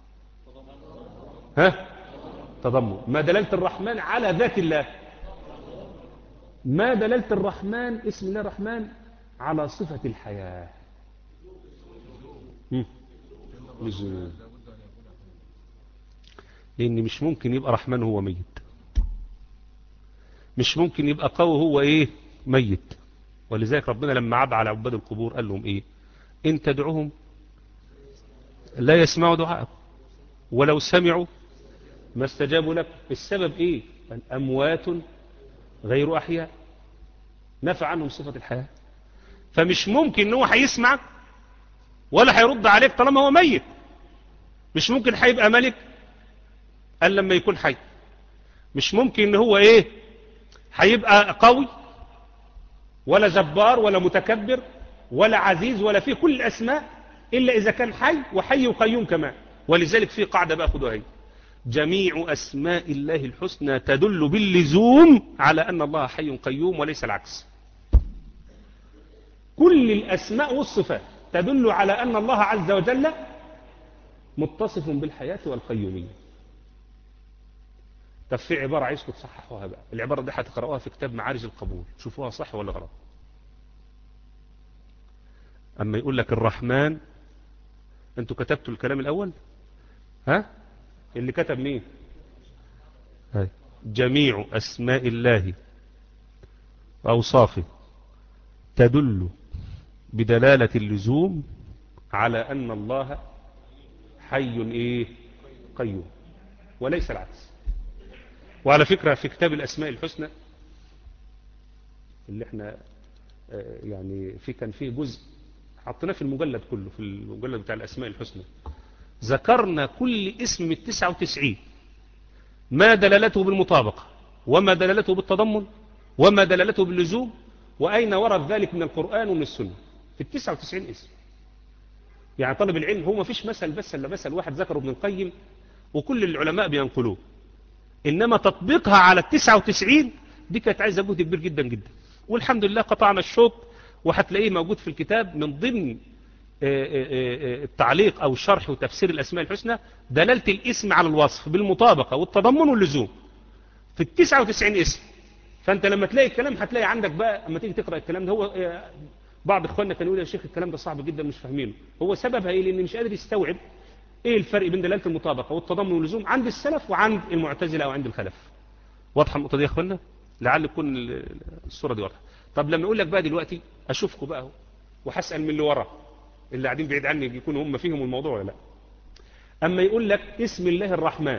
ها تضمن ما دلالة الرحمن على ذات الله ما دلالة الرحمن اسم الله الرحمن على صفة الحياة لزوم لأن مش ممكن يبقى رحمن هو ميت مش ممكن يبقى قوي هو إيه ميت ولذلك ربنا لما عب على عباد القبور قال لهم إيه إن تدعوهم لا يسمعوا دعاءكم ولو سمعوا ما استجابوا لك السبب إيه أموات غير أحياء نفع عنهم صفة الحياة فمش ممكن ان هو هيسمعك ولا هيرد عليك طالما هو ميت مش ممكن هيبقى ملك قال لما يكون حي مش ممكن ان هو ايه هيبقى قوي ولا جبار ولا متكبر ولا عزيز ولا فيه كل الاسماء الا اذا كان حي وحي وقيوم كمان ولذلك في قاعدة بقى خدوها هي جميع أسماء الله الحسنى تدل باللزوم على أن الله حي قيوم وليس العكس كل الأسماء والصفات تدل على أن الله عز وجل متصف بالحياة والقيومية طب في عبارة عايزكم تصححوها بقى العبارة دي هتقرأوها في كتاب معارج القبول شوفوها صح ولا غلط أما يقول لك الرحمن أنتوا كتبتوا الكلام الأول ها اللي كتب مين هاي. جميع أسماء الله وأوصافه تدل بدلالة اللزوم على أن الله حي إيه قيوم وليس العكس وعلى فكرة في كتاب الأسماء الحسنى اللي احنا آه، يعني في كان فيه جزء حطيناه في المجلد كله في المجلد بتاع الأسماء الحسنى ذكرنا كل اسم من التسعة وتسعين ما دلالته بالمطابقة وما دلالته بالتضمن وما دلالته باللزوم وأين ورد ذلك من القرآن ومن السنة في التسعة وتسعين اسم يعني طالب العلم هو ما فيش مثل بس الا مثل واحد ذكره ابن القيم وكل العلماء بينقلوه إنما تطبيقها على التسعة وتسعين دي كانت عايزة جهد كبير جدا جدا والحمد لله قطعنا الشوط وهتلاقيه موجود في الكتاب من ضمن آه، آه، آه، التعليق أو شرح وتفسير الأسماء الحسنى دلالة الاسم على الوصف بالمطابقة والتضمن واللزوم في التسعة وتسعين اسم فأنت لما تلاقي الكلام هتلاقي عندك بقى لما تيجي تقرأ الكلام ده هو آه، بعض إخواننا كانوا يقول يا شيخ الكلام ده صعب جدا مش فاهمينه هو سببها إيه لأن مش قادر يستوعب إيه الفرق بين دلالة المطابقة والتضمن واللزوم عند السلف وعند المعتزلة أو عند الخلف واضحة النقطة دي يا إخواننا لعل تكون ال- الصورة دي واضحة طب لما يقول لك بقى دلوقتي أشوفكم بقى اهو وهسأل من اللي ورا اللي قاعدين بعيد عني يكونوا هم فيهم الموضوع ولا لا أما يقول لك اسم الله الرحمن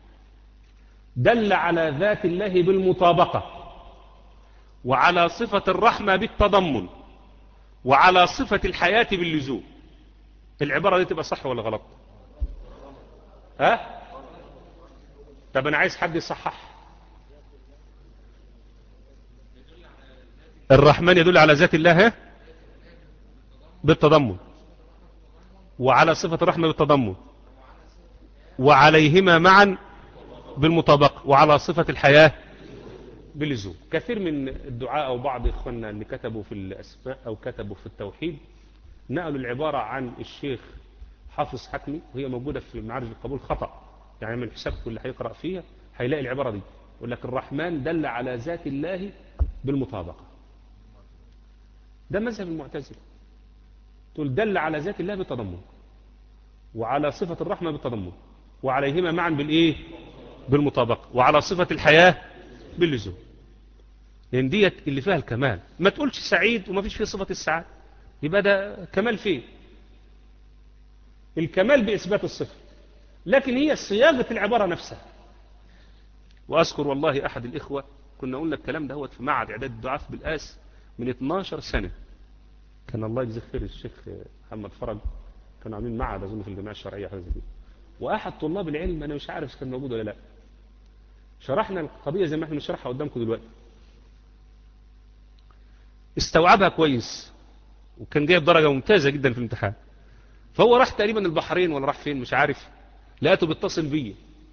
دل على ذات الله بالمطابقة وعلى صفة الرحمة بالتضمن وعلى صفة الحياة باللزوم العبارة دي تبقى صح ولا غلط ها طب أنا عايز حد يصحح الرحمن يدل على ذات الله ها؟ بالتضمن وعلى صفة الرحمة بالتضمن وعليهما معا بالمطابقة وعلى صفة الحياة باللزوم كثير من الدعاء أو بعض إخواننا اللي كتبوا في الأسماء أو كتبوا في التوحيد نقلوا العبارة عن الشيخ حافظ حكمي وهي موجودة في معارج القبول خطأ يعني من حسابكم اللي هيقرأ فيها هيلاقي العبارة دي يقول لك الرحمن دل على ذات الله بالمطابقة ده مذهب المعتزلة تقول دل على ذات الله بالتضمن وعلى صفة الرحمة بالتضمن وعليهما معا بالإيه بالمطابقة وعلى صفة الحياة باللزوم لأن ديت اللي فيها الكمال ما تقولش سعيد وما فيش فيه صفة السعادة يبقى ده كمال فين الكمال بإثبات الصفة لكن هي صياغة العبارة نفسها وأذكر والله أحد الإخوة كنا قلنا الكلام دوت في معهد إعداد الدعاء في بالقاس من 12 سنة كان الله يجزيه خير الشيخ محمد فرج كانوا عاملين معهد أظن في الجماعة الشرعية حاجة زي كده وأحد طلاب العلم أنا مش عارف كان موجود ولا لا شرحنا القضية زي ما احنا بنشرحها قدامكم دلوقتي استوعبها كويس وكان جايب درجة ممتازة جدا في الامتحان فهو راح تقريبا البحرين ولا راح فين مش عارف لقيته بيتصل بيا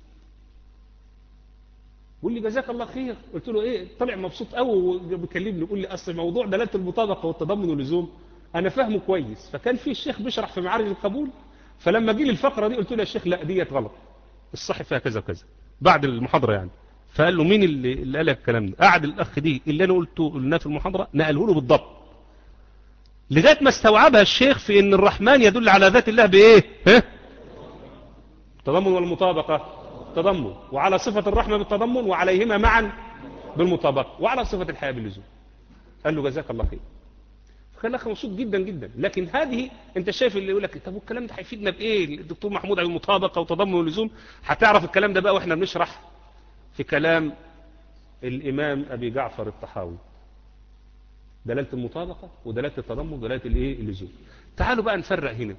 بيقول لي جزاك الله خير قلت له ايه طلع مبسوط قوي وبيكلمني يقول لي اصل موضوع دلاله المطابقه والتضمن واللزوم انا فاهمه كويس فكان في الشيخ بيشرح في معارج القبول فلما جه لي الفقره دي قلت له يا شيخ لا ديت غلط الصح فيها كذا وكذا بعد المحاضره يعني فقال له مين اللي, اللي قال لك الكلام ده قعد الاخ دي اللي انا قلته قلناه في المحاضره نقله له بالضبط لغايه ما استوعبها الشيخ في ان الرحمن يدل على ذات الله بايه ها التضمن والمطابقه تضمن وعلى صفه الرحمه بالتضمن وعليهما معا بالمطابقه وعلى صفه الحياه باللزوم قال له جزاك الله خير فكان الاخ مبسوط جدا جدا لكن هذه انت شايف اللي يقول لك طب والكلام ده هيفيدنا بايه الدكتور محمود على المطابقه وتضمن ولزوم هتعرف الكلام ده بقى واحنا بنشرح في كلام الامام ابي جعفر الطحاوي دلاله المطابقه ودلاله التضمن ودلاله الايه اللزوم تعالوا بقى نفرق هنا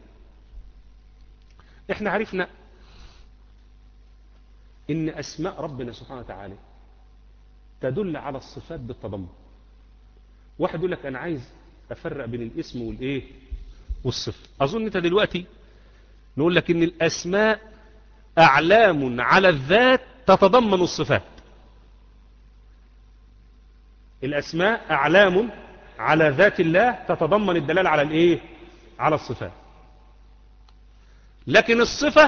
احنا عرفنا ان اسماء ربنا سبحانه وتعالى تدل على الصفات بالتضمن واحد يقول لك انا عايز افرق بين الاسم والايه والصفه اظن انت دلوقتي نقول لك ان الاسماء اعلام على الذات تتضمن الصفات الاسماء اعلام على ذات الله تتضمن الدلاله على الايه على الصفات لكن الصفه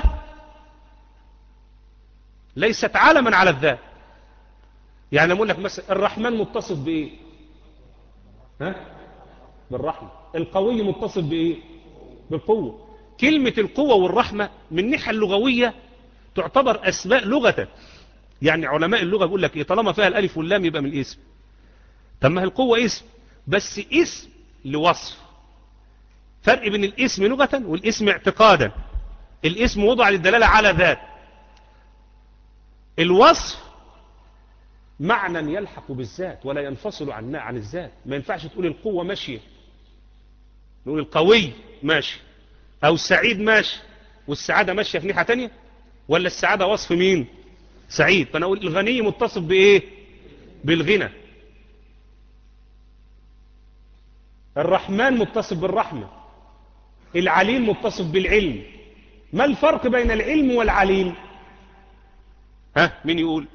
ليست علما على الذات يعني اقول لك مثلا الرحمن متصف بايه ها بالرحمة القوي متصف بإيه بالقوة كلمة القوة والرحمة من الناحية اللغوية تعتبر أسماء لغة يعني علماء اللغة بيقول لك إيه طالما فيها الألف واللام يبقى من الاسم طب ما القوة اسم بس اسم لوصف فرق بين الاسم لغة والاسم اعتقادا الاسم وضع للدلالة على ذات الوصف معنى يلحق بالذات ولا ينفصل عن عن الذات ما ينفعش تقول القوة ماشية نقول القوي ماشي او السعيد ماشي والسعادة ماشية في ناحية تانية ولا السعادة وصف مين سعيد فانا اقول الغني متصف بايه بالغنى الرحمن متصف بالرحمة العليم متصف بالعلم ما الفرق بين العلم والعليم ها مين يقول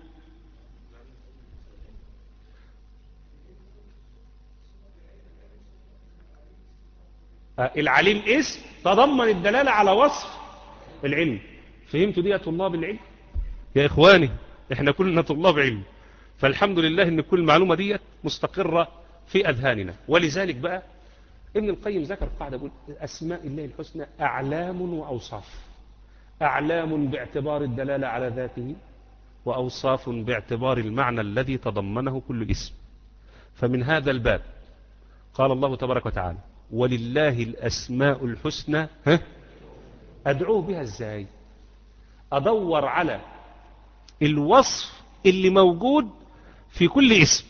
العليم اسم تضمن الدلالة على وصف العلم فهمتوا دي يا طلاب العلم يا إخواني احنا كلنا طلاب علم فالحمد لله ان كل المعلومة دي مستقرة في أذهاننا ولذلك بقى ابن القيم ذكر قاعدة يقول أسماء الله الحسنى أعلام وأوصاف أعلام باعتبار الدلالة على ذاته وأوصاف باعتبار المعنى الذي تضمنه كل اسم فمن هذا الباب قال الله تبارك وتعالى ولله الأسماء الحسنى ها أدعوه بها ازاي أدور على الوصف اللي موجود في كل اسم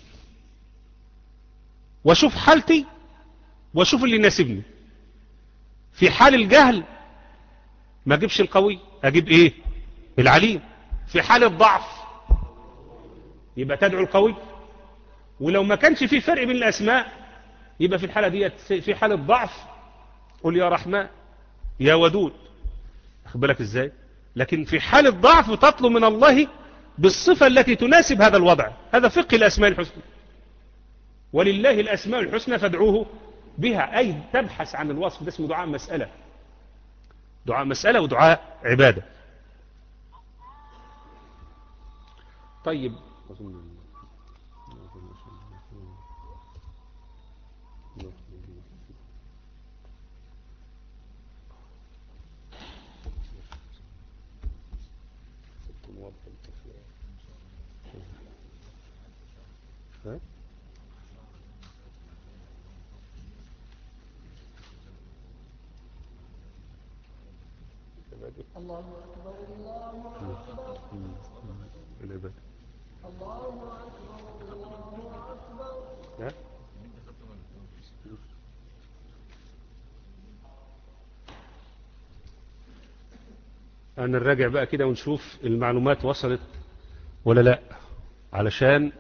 واشوف حالتي واشوف اللي يناسبني في حال الجهل ما اجيبش القوي اجيب ايه العليم في حال الضعف يبقى تدعو القوي ولو ما كانش في فرق بين الاسماء يبقى في الحالة دي في حال الضعف قل يا رحمن يا ودود أخذ بالك ازاي لكن في حال الضعف تطلب من الله بالصفة التي تناسب هذا الوضع هذا فقه الأسماء الحسنى ولله الأسماء الحسنى فادعوه بها أي تبحث عن الوصف ده اسمه دعاء مسألة دعاء مسألة ودعاء عبادة طيب
الله أكبر الله أكبر
العبادة
الله أكبر الله أكبر
ها؟ أنا نراجع بقى كده ونشوف المعلومات وصلت ولا لا علشان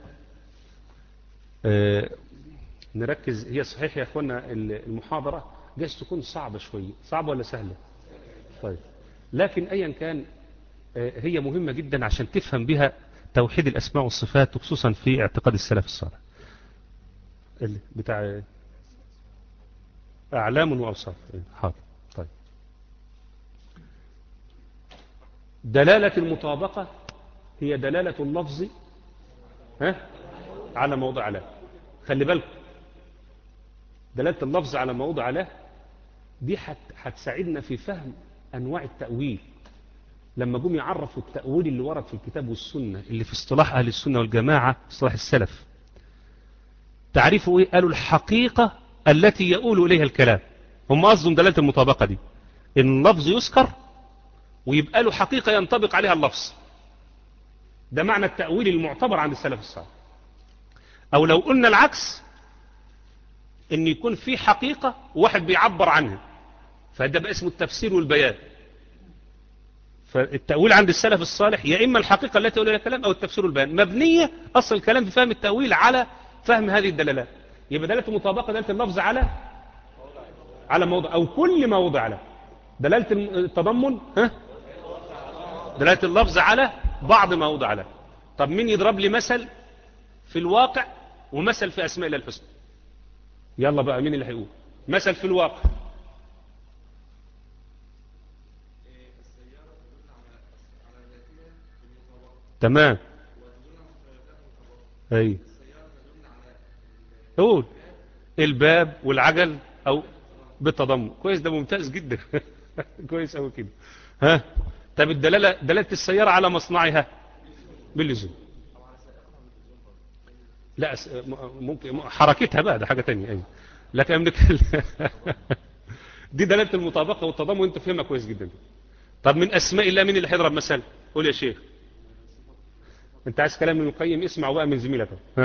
آه نركز هي صحيح يا أخوانا المحاضرة جايز تكون صعبة شوية صعبة ولا سهلة طيب لكن أيا كان آه هي مهمة جدا عشان تفهم بها توحيد الأسماء والصفات وخصوصا في اعتقاد السلف الصالح اللي بتاع أعلام وأوصاف حاضر طيب دلالة المطابقة هي دلالة اللفظ ها على موضع له خلي بالك دلالة اللفظ على موضع له دي هتساعدنا في فهم أنواع التأويل لما جم يعرفوا التأويل اللي ورد في الكتاب والسنة اللي في اصطلاح أهل السنة والجماعة اصطلاح السلف تعرفوا إيه قالوا الحقيقة التي يقول إليها الكلام هم قصدهم دلالة المطابقة دي إن اللفظ يذكر ويبقى له حقيقة ينطبق عليها اللفظ ده معنى التأويل المعتبر عند السلف الصالح أو لو قلنا العكس إن يكون في حقيقة وواحد بيعبر عنها فده بقى اسمه التفسير والبيان فالتأويل عند السلف الصالح يا إما الحقيقة التي يقول لها الكلام أو التفسير والبيان مبنية أصل الكلام في فهم التأويل على فهم هذه الدلالات يبقى دلالة المطابقة دلالة اللفظ على على موضع أو كل ما وضع له دلالة التضمن ها دلالة اللفظ على بعض ما وضع له طب مين يضرب لي مثل في الواقع ومثل في أسماء الله الحسنى يلا بقى مين اللي هيقول مثل في الواقع تمام اي قول الباب والعجل او بالتضمن كويس ده ممتاز جدا كويس قوي كده ها طب الدلاله دلاله السياره على مصنعها باللزوم لا أس- م- ممكن حركتها بقى ده حاجه تانية ايوه لكن أنا بنتكلم دي دلاله المطابقه والتضامن وانت فهمها كويس جدا طب من اسماء الله مين اللي هيضرب مثل قول يا شيخ انت عايز كلام من القيم اسمع بقى من زميلك ها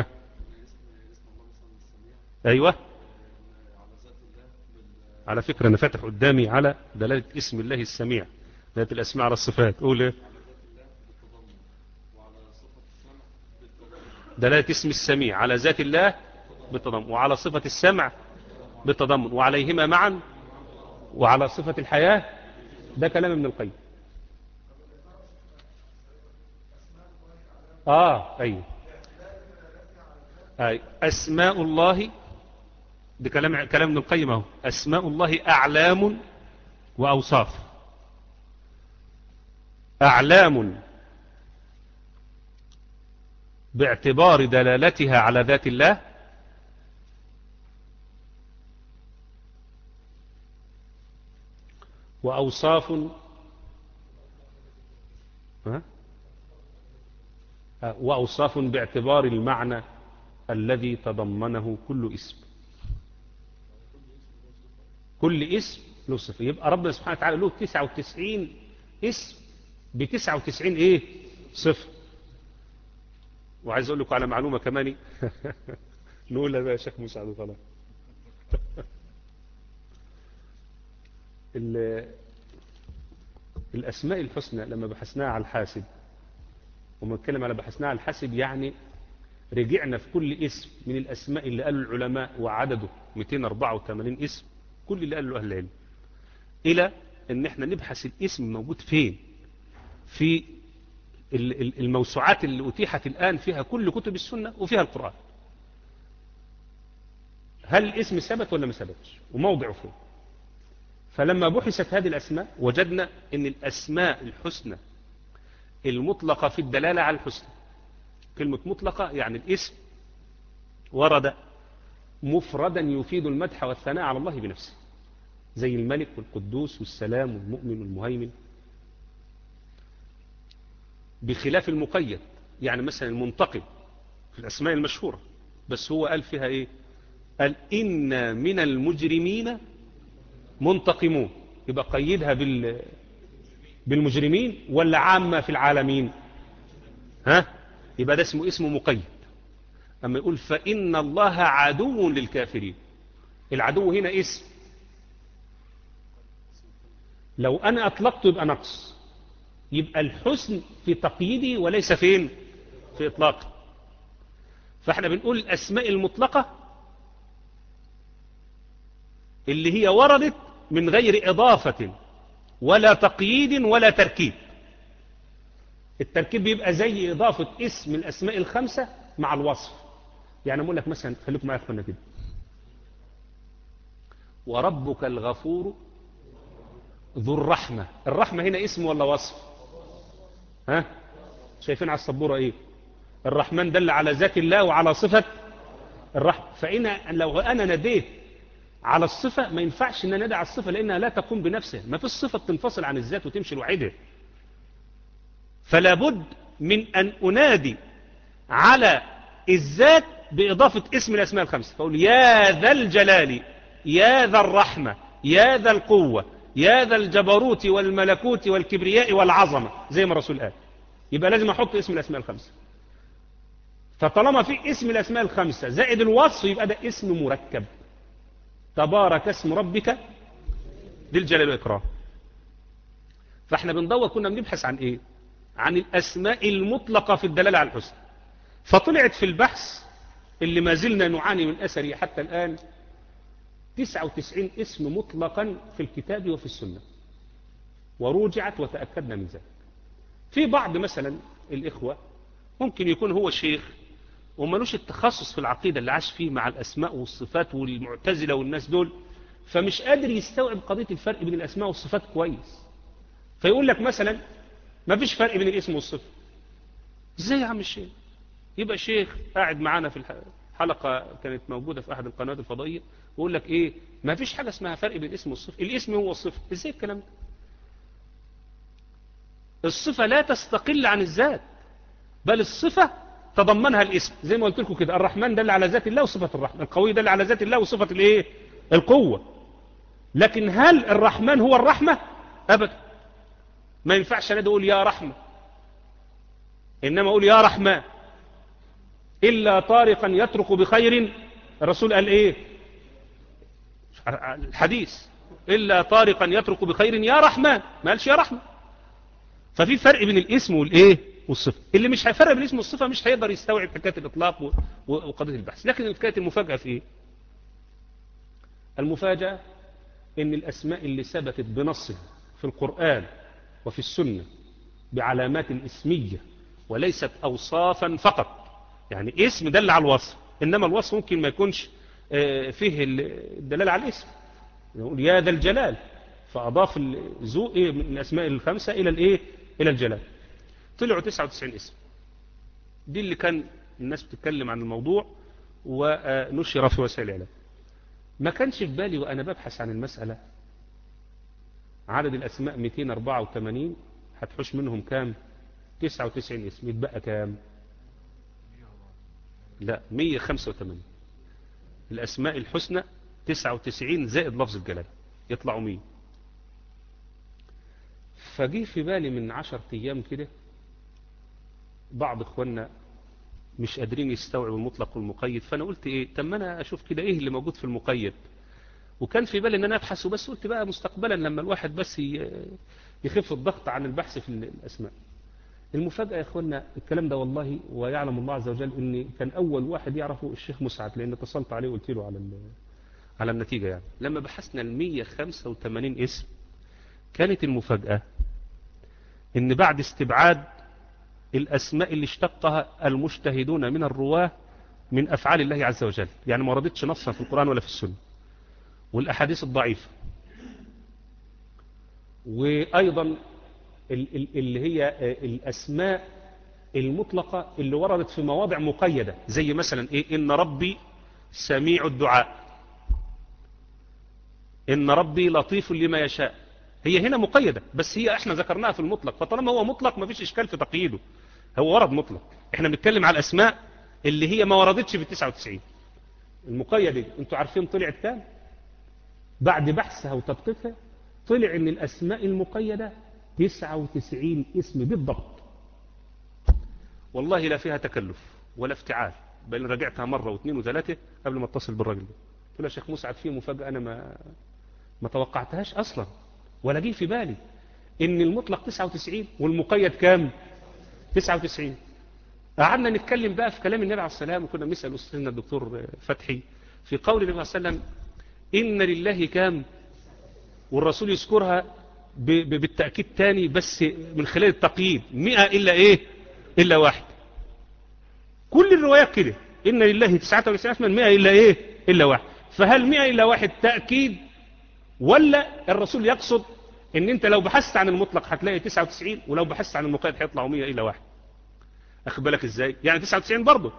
ايوه على فكرة أنا فاتح قدامي على دلالة اسم الله السميع دلالة الأسماء على الصفات قول إيه؟ دلالة اسم السميع على ذات الله بالتضمن وعلى صفة السمع بالتضمن وعليهما معا وعلى صفة الحياة ده كلام ابن القيم آه أيوه أي أسماء الله ده كلام كلام ابن القيم اهو أسماء الله أعلام وأوصاف أعلام باعتبار دلالتها على ذات الله وأوصاف ها؟ آه، وأوصاف باعتبار المعنى الذي تضمنه كل اسم كل اسم له صفة يبقى ربنا سبحانه وتعالى له 99 اسم ب 99 ايه صفة وعايز اقول لكم على معلومة كمان نقولها بقى يا شيخ مسعد وخلاص ال- الاسماء الحسنى لما بحثناها على الحاسب وما نتكلم على بحثناها على الحاسب يعني رجعنا في كل اسم من الاسماء اللي قالوا العلماء وعدده 284 اسم كل اللي قاله اهل العلم الى ان احنا نبحث الاسم موجود فين في ال- ال- الموسوعات اللي اتيحت الان فيها كل كتب السنه وفيها القران هل الاسم ثبت ولا ما ثبتش وموضعه فين فلما بحثت هذه الاسماء وجدنا ان الاسماء الحسنى المطلقه في الدلاله على الحسنى كلمه مطلقه يعني الاسم ورد مفردا يفيد المدح والثناء على الله بنفسه زي الملك والقدوس والسلام والمؤمن والمهيمن بخلاف المقيد يعني مثلا المنتقم في الأسماء المشهورة بس هو قال فيها إيه قال إن من المجرمين منتقمون يبقى قيدها بال بالمجرمين ولا عامة في العالمين ها يبقى ده اسمه اسمه مقيد أما يقول فإن الله عدو للكافرين العدو هنا اسم لو أنا أطلقته يبقى نقص يبقى الحسن في تقييدي وليس فين في إطلاقه فاحنا بنقول الأسماء المطلقة اللي هي وردت من غير إضافة ولا تقييد ولا تركيب التركيب بيبقى زي إضافة اسم الأسماء الخمسة مع الوصف يعني أقول لك مثلا خليكم معايا أخوانا كده وربك الغفور ذو الرحمة الرحمة هنا اسم ولا وصف ها شايفين على السبورة ايه الرحمن دل على ذات الله وعلى صفة الرحمة فإن لو أنا نديت على الصفة ما ينفعش ان انا ندع على الصفة لأنها لا تقوم بنفسها ما في الصفة تنفصل عن الذات وتمشي لوحدها فلا بد من أن أنادي على الذات بإضافة اسم الأسماء الخمسة فأقول يا ذا الجلال يا ذا الرحمة يا ذا القوة يا ذا الجبروت والملكوت والكبرياء والعظمة زي ما الرسول قال يبقى لازم أحط اسم الأسماء الخمسة فطالما في اسم الأسماء الخمسة زائد الوصف يبقى ده اسم مركب تبارك اسم ربك ذي الجلال والإكرام فاحنا بندور كنا بنبحث عن ايه عن الأسماء المطلقة في الدلالة على الحسن فطلعت في البحث اللي ما زلنا نعاني من أثره حتى الآن 99 اسم مطلقا في الكتاب وفي السنة وروجعت وتأكدنا من ذلك في بعض مثلا الإخوة ممكن يكون هو شيخ وملوش التخصص في العقيدة اللي عاش فيه مع الأسماء والصفات والمعتزلة والناس دول فمش قادر يستوعب قضية الفرق بين الأسماء والصفات كويس فيقول لك مثلا ما فيش فرق بين الاسم والصفة ازاي يا عم الشيخ يبقى شيخ قاعد معانا في حلقة كانت موجودة في أحد القنوات الفضائية ويقول لك إيه ما فيش حاجة اسمها فرق بين الاسم والصفة الاسم هو الصفة إزاي الكلام ده الصفة لا تستقل عن الذات بل الصفة تضمنها الاسم زي ما قلت لكم كده الرحمن دل على ذات الله وصفة الرحمن القوي دل على ذات الله وصفة الايه القوة لكن هل الرحمن هو الرحمة أبدا ما ينفعش أنا أقول يا رحمة إنما أقول يا رحمن إلا طارقا يترك بخير الرسول قال إيه الحديث إلا طارقا يترك بخير يا رحمن ما قالش يا رحمة ففي فرق بين الاسم والإيه والصفة اللي مش هيفرق بين الاسم والصفة مش هيقدر يستوعب حكاية الإطلاق و- و- وقضية البحث لكن حكاية المفاجأة في إيه المفاجأة إن الأسماء اللي ثبتت بنصها في القرآن وفي السنة بعلامات اسمية وليست أوصافا فقط يعني اسم دل على الوصف إنما الوصف ممكن ما يكونش آه، فيه الدلالة على الاسم يقول يا ذا الجلال فأضاف الذو إيه من الأسماء الخمسة إلى الإيه إلى الجلال طلعوا 99 اسم دي اللي كان الناس بتتكلم عن الموضوع ونشر في وسائل الإعلام ما كانش في بالي وأنا ببحث عن المسألة عدد الأسماء 284 هتحوش منهم كام 99 اسم يتبقى كام لا 185 الأسماء الحسنى 99 زائد لفظ الجلال يطلعوا 100 فجي في بالي من 10 أيام كده بعض إخواننا مش قادرين يستوعبوا المطلق والمقيد فأنا قلت إيه طب ما أنا أشوف كده إيه اللي موجود في المقيد وكان في بالي ان انا ابحث وبس قلت بقى مستقبلا لما الواحد بس ي- يخف الضغط عن البحث في الاسماء المفاجأة يا اخوانا الكلام ده والله ويعلم الله عز وجل ان كان اول واحد يعرفه الشيخ مسعد لان اتصلت عليه وقلت له على ال- على النتيجة يعني لما بحثنا ال 185 اسم كانت المفاجأة ان بعد استبعاد الاسماء اللي اشتقها المجتهدون من الرواه من افعال الله عز وجل يعني ما وردتش نصا في القرآن ولا في السنة والأحاديث الضعيفة وأيضا ال- ال- اللي هي آه، الأسماء المطلقة اللي وردت في مواضع مقيدة زي مثلا إيه إن ربي سميع الدعاء إن ربي لطيف لما يشاء هي هنا مقيدة بس هي احنا ذكرناها في المطلق فطالما هو مطلق ما فيش إشكال في تقييده هو ورد مطلق احنا بنتكلم على الأسماء اللي هي ما وردتش في التسعة وتسعين المقيدة دي انتوا عارفين طلعت كام بعد بحثها وتدقيقها طلع ان الاسماء المقيدة 99 اسم بالضبط والله لا فيها تكلف ولا افتعال بل رجعتها مرة واثنين وثلاثة قبل ما اتصل بالراجل ده قلت له يا شيخ مسعد فيه مفاجأة انا ما ما توقعتهاش اصلا ولا جه في بالي ان المطلق 99 والمقيد كام 99 قعدنا نتكلم بقى في كلام النبي عليه السلام وكنا بنسال استاذنا الدكتور فتحي في قول النبي صلى الله عليه وسلم إن لله كام والرسول يذكرها ب- ب- بالتأكيد تاني بس من خلال التقييد مئة إلا إيه إلا واحد كل الروايات كده إن لله تسعة وتسعين اسما مئة إلا إيه إلا واحد فهل مئة إلا واحد تأكيد ولا الرسول يقصد إن أنت لو بحثت عن المطلق هتلاقي 99 ولو بحثت عن المقيد هيطلعوا 100 إلا واحد أخد بالك إزاي يعني 99 برضه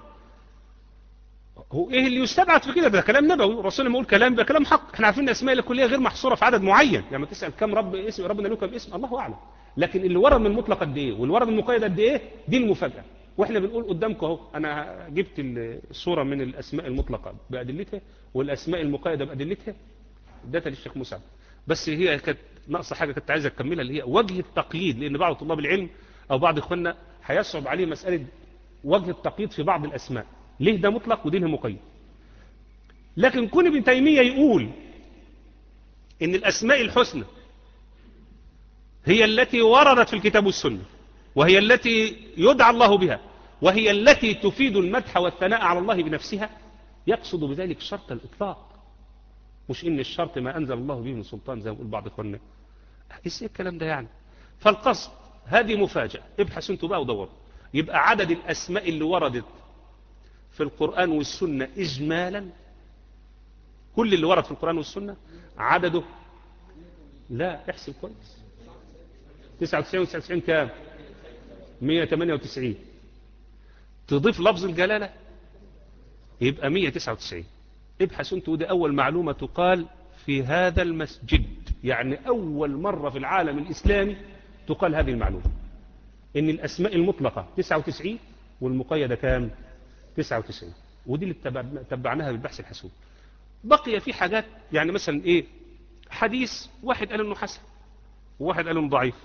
هو ايه اللي يستبعد في كده ده كلام نبوي الرسول لما يقول كلام ده كلام حق احنا عارفين ان الاسماء الكليه غير محصوره في عدد معين يعني تسال كم رب اسم ربنا له كم اسم الله اعلم لكن اللي ورد من المطلق قد ايه واللي ورد من المقيد قد ايه دي المفاجاه واحنا بنقول قدامكم اهو انا جبت الصوره من الاسماء المطلقه بادلتها والاسماء المقيده بادلتها اديتها للشيخ مسعد بس هي كانت ناقصه حاجه كنت عايز اكملها اللي هي وجه التقييد لان بعض طلاب العلم او بعض اخواننا هيصعب عليه مساله وجه التقييد في بعض الاسماء ليه ده مطلق ودي لها مقيد لكن كون ابن تيمية يقول ان الاسماء الحسنى هي التي وردت في الكتاب والسنة وهي التي يدعى الله بها وهي التي تفيد المدح والثناء على الله بنفسها يقصد بذلك شرط الإطلاق مش إن الشرط ما أنزل الله به من سلطان زي ما يقول بعض إخواننا إيش الكلام ده يعني فالقصد هذه مفاجأة ابحثوا انتوا بقى ودوروا يبقى عدد الأسماء اللي وردت في القرآن والسنة إجمالا كل اللي ورد في القرآن والسنة عدده لا احسب كويس 99 99 كام 198 تضيف لفظ الجلالة يبقى 199 ابحث انت ودي أول معلومة تقال في هذا المسجد يعني أول مرة في العالم الإسلامي تقال هذه المعلومة إن الأسماء المطلقة 99 والمقيدة كام 99 ودي اللي تبعنا- تبعناها بالبحث الحسوب بقي في حاجات يعني مثلا إيه حديث واحد قال إنه حسن وواحد قال إنه ضعيف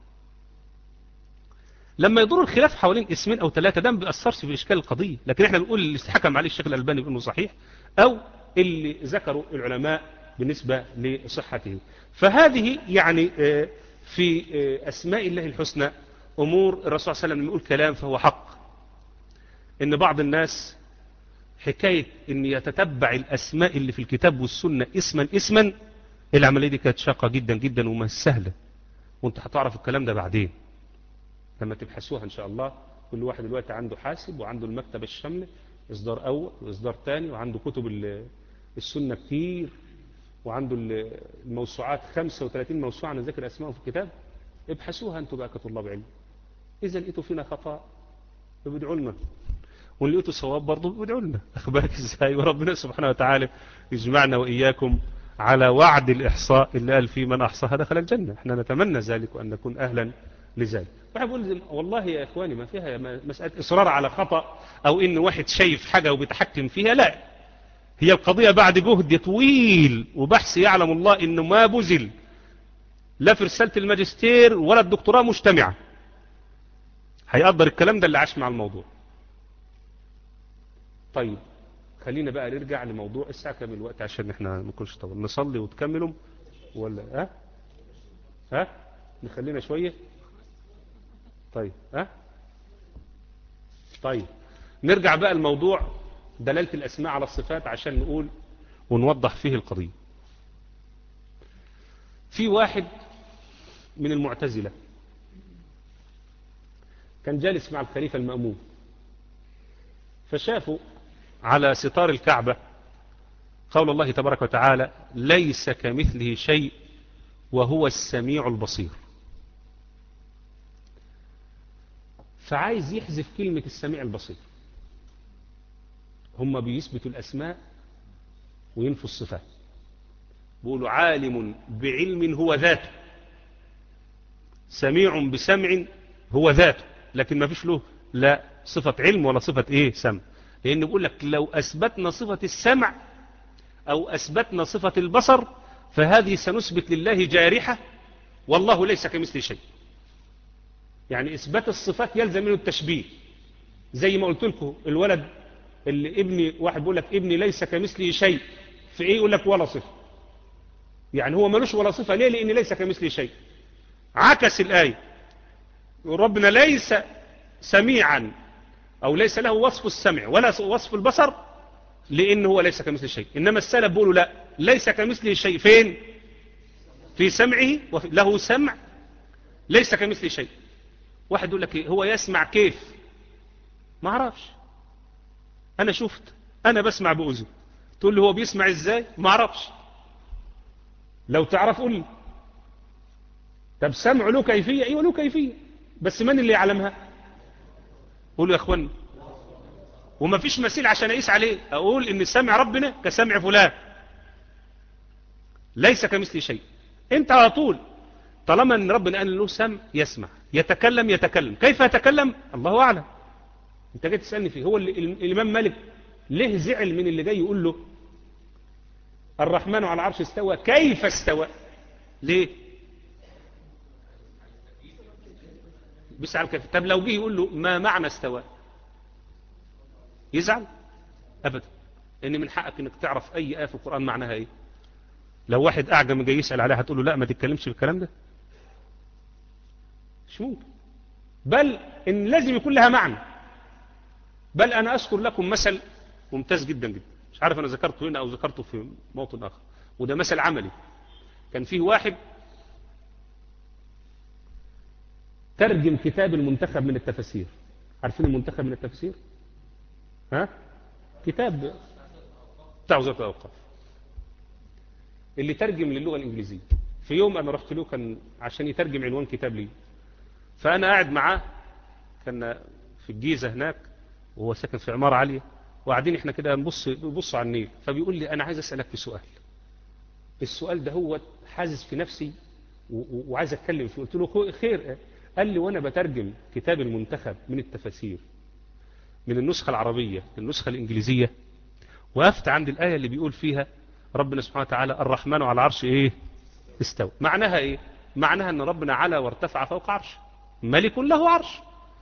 لما يدور الخلاف حوالين اسمين او ثلاثه ده ما بيأثرش في اشكال القضيه لكن احنا بنقول اللي حكم عليه الشيخ الالباني بانه صحيح او اللي ذكروا العلماء بالنسبه لصحته فهذه يعني آه، في آه، اسماء الله الحسنى امور الرسول صلى الله عليه وسلم يقول كلام فهو حق ان بعض الناس حكايه ان يتتبع الاسماء اللي في الكتاب والسنه اسما اسما العمليه دي كانت شاقه جدا جدا وما سهله وانت هتعرف الكلام ده بعدين لما تبحثوها ان شاء الله كل واحد دلوقتي عنده حاسب وعنده المكتبة الشاملة اصدار اول واصدار تاني وعنده كتب ال- السنة كتير وعنده ال- الموسوعات 35 موسوعة انا ذاكر اسمائهم في الكتاب ابحثوها انتوا بقى كطلاب علم اذا لقيتوا فينا خطأ فبدعوا لنا وان لقيتوا صواب برضه بادعوا لنا اخبارك ازاي وربنا سبحانه وتعالى يجمعنا واياكم على وعد الاحصاء اللي قال فيه من احصاها دخل الجنه احنا نتمنى ذلك وان نكون اهلا لذلك واحد بيقول والله يا اخواني ما فيها م- مساله اصرار على خطا او ان واحد شايف حاجه وبيتحكم فيها لا هي القضيه بعد جهد طويل وبحث يعلم الله انه ما بذل لا في رساله الماجستير ولا الدكتوراه مجتمعه هيقدر الكلام ده اللي عاش مع الموضوع طيب خلينا بقى نرجع لموضوع الساعة كام الوقت عشان احنا ما نكونش طول نصلي وتكملوا ولا ها ها نخلينا شوية طيب ها طيب نرجع بقى الموضوع دلالة الأسماء على الصفات عشان نقول ونوضح فيه القضية في واحد من المعتزلة كان جالس مع الخليفة المأمون فشافوا على ستار الكعبة قول الله تبارك وتعالى ليس كمثله شيء وهو السميع البصير فعايز يحذف كلمة السميع البصير هم بيثبتوا الأسماء وينفوا الصفات بيقولوا عالم بعلم هو ذاته سميع بسمع هو ذاته لكن ما فيش له لا صفة علم ولا صفة ايه سمع لان بيقول لك لو اثبتنا صفة السمع او اثبتنا صفة البصر فهذه سنثبت لله جارحة والله ليس كمثل شيء يعني اثبات الصفات يلزم منه التشبيه زي ما قلت لكم الولد اللي ابني واحد بيقول لك ابني ليس كمثله شيء في ايه يقول لك ولا صفة يعني هو ملوش ولا صفة ليه لان ليس كمثله شيء عكس الآية ربنا ليس سميعا أو ليس له وصف السمع ولا وصف البصر لأنه هو ليس كمثل شيء إنما السلف بيقولوا لا ليس كمثله شيء فين في سمعه وفي له سمع ليس كمثل شيء واحد يقول لك إيه؟ هو يسمع كيف ما اعرفش أنا شفت أنا بسمع بأذن تقول لي هو بيسمع إزاي ما اعرفش لو تعرف قول لي طب سمع له كيفية ايوه له كيفية بس من اللي يعلمها قولوا يا اخوان وما فيش مثيل عشان اقيس عليه اقول ان سمع ربنا كسمع فلان ليس كمثل شيء انت على طول طالما ان ربنا قال له سمع يسمع يتكلم يتكلم كيف يتكلم الله اعلم انت جاي تسالني فيه هو اللي الامام مالك ليه زعل من اللي جاي يقول له الرحمن على العرش استوى كيف استوى ليه بيسأل كيف طب لو جه يقول له ما معنى استوى يزعل ابدا ان من حقك انك تعرف اي ايه في القران معناها ايه لو واحد اعجم جاي يسال عليها هتقول له لا ما تتكلمش بالكلام ده مش ممكن بل ان لازم يكون لها معنى بل انا اذكر لكم مثل ممتاز جدا جدا مش عارف انا ذكرته هنا او ذكرته في موطن اخر وده مثل عملي كان فيه واحد ترجم كتاب المنتخب من التفاسير عارفين المنتخب من التفاسير ها كتاب بتاع وزارة الأوقاف اللي ترجم للغة الإنجليزية في يوم أنا رحت له كان عشان يترجم عنوان كتاب لي فأنا قاعد معاه كان في الجيزة هناك وهو ساكن في عمارة عالية وقاعدين احنا كده نبص نبص على النيل فبيقول لي انا عايز اسالك في سؤال السؤال ده هو حازز في نفسي و- و- وعايز اتكلم فيه قلت له خو- خير قال لي وانا بترجم كتاب المنتخب من التفاسير من النسخة العربية للنسخة الإنجليزية وقفت عند الآية اللي بيقول فيها ربنا سبحانه وتعالى الرحمن على العرش إيه استوى معناها إيه معناها أن ربنا على وارتفع فوق عرش ملك له عرش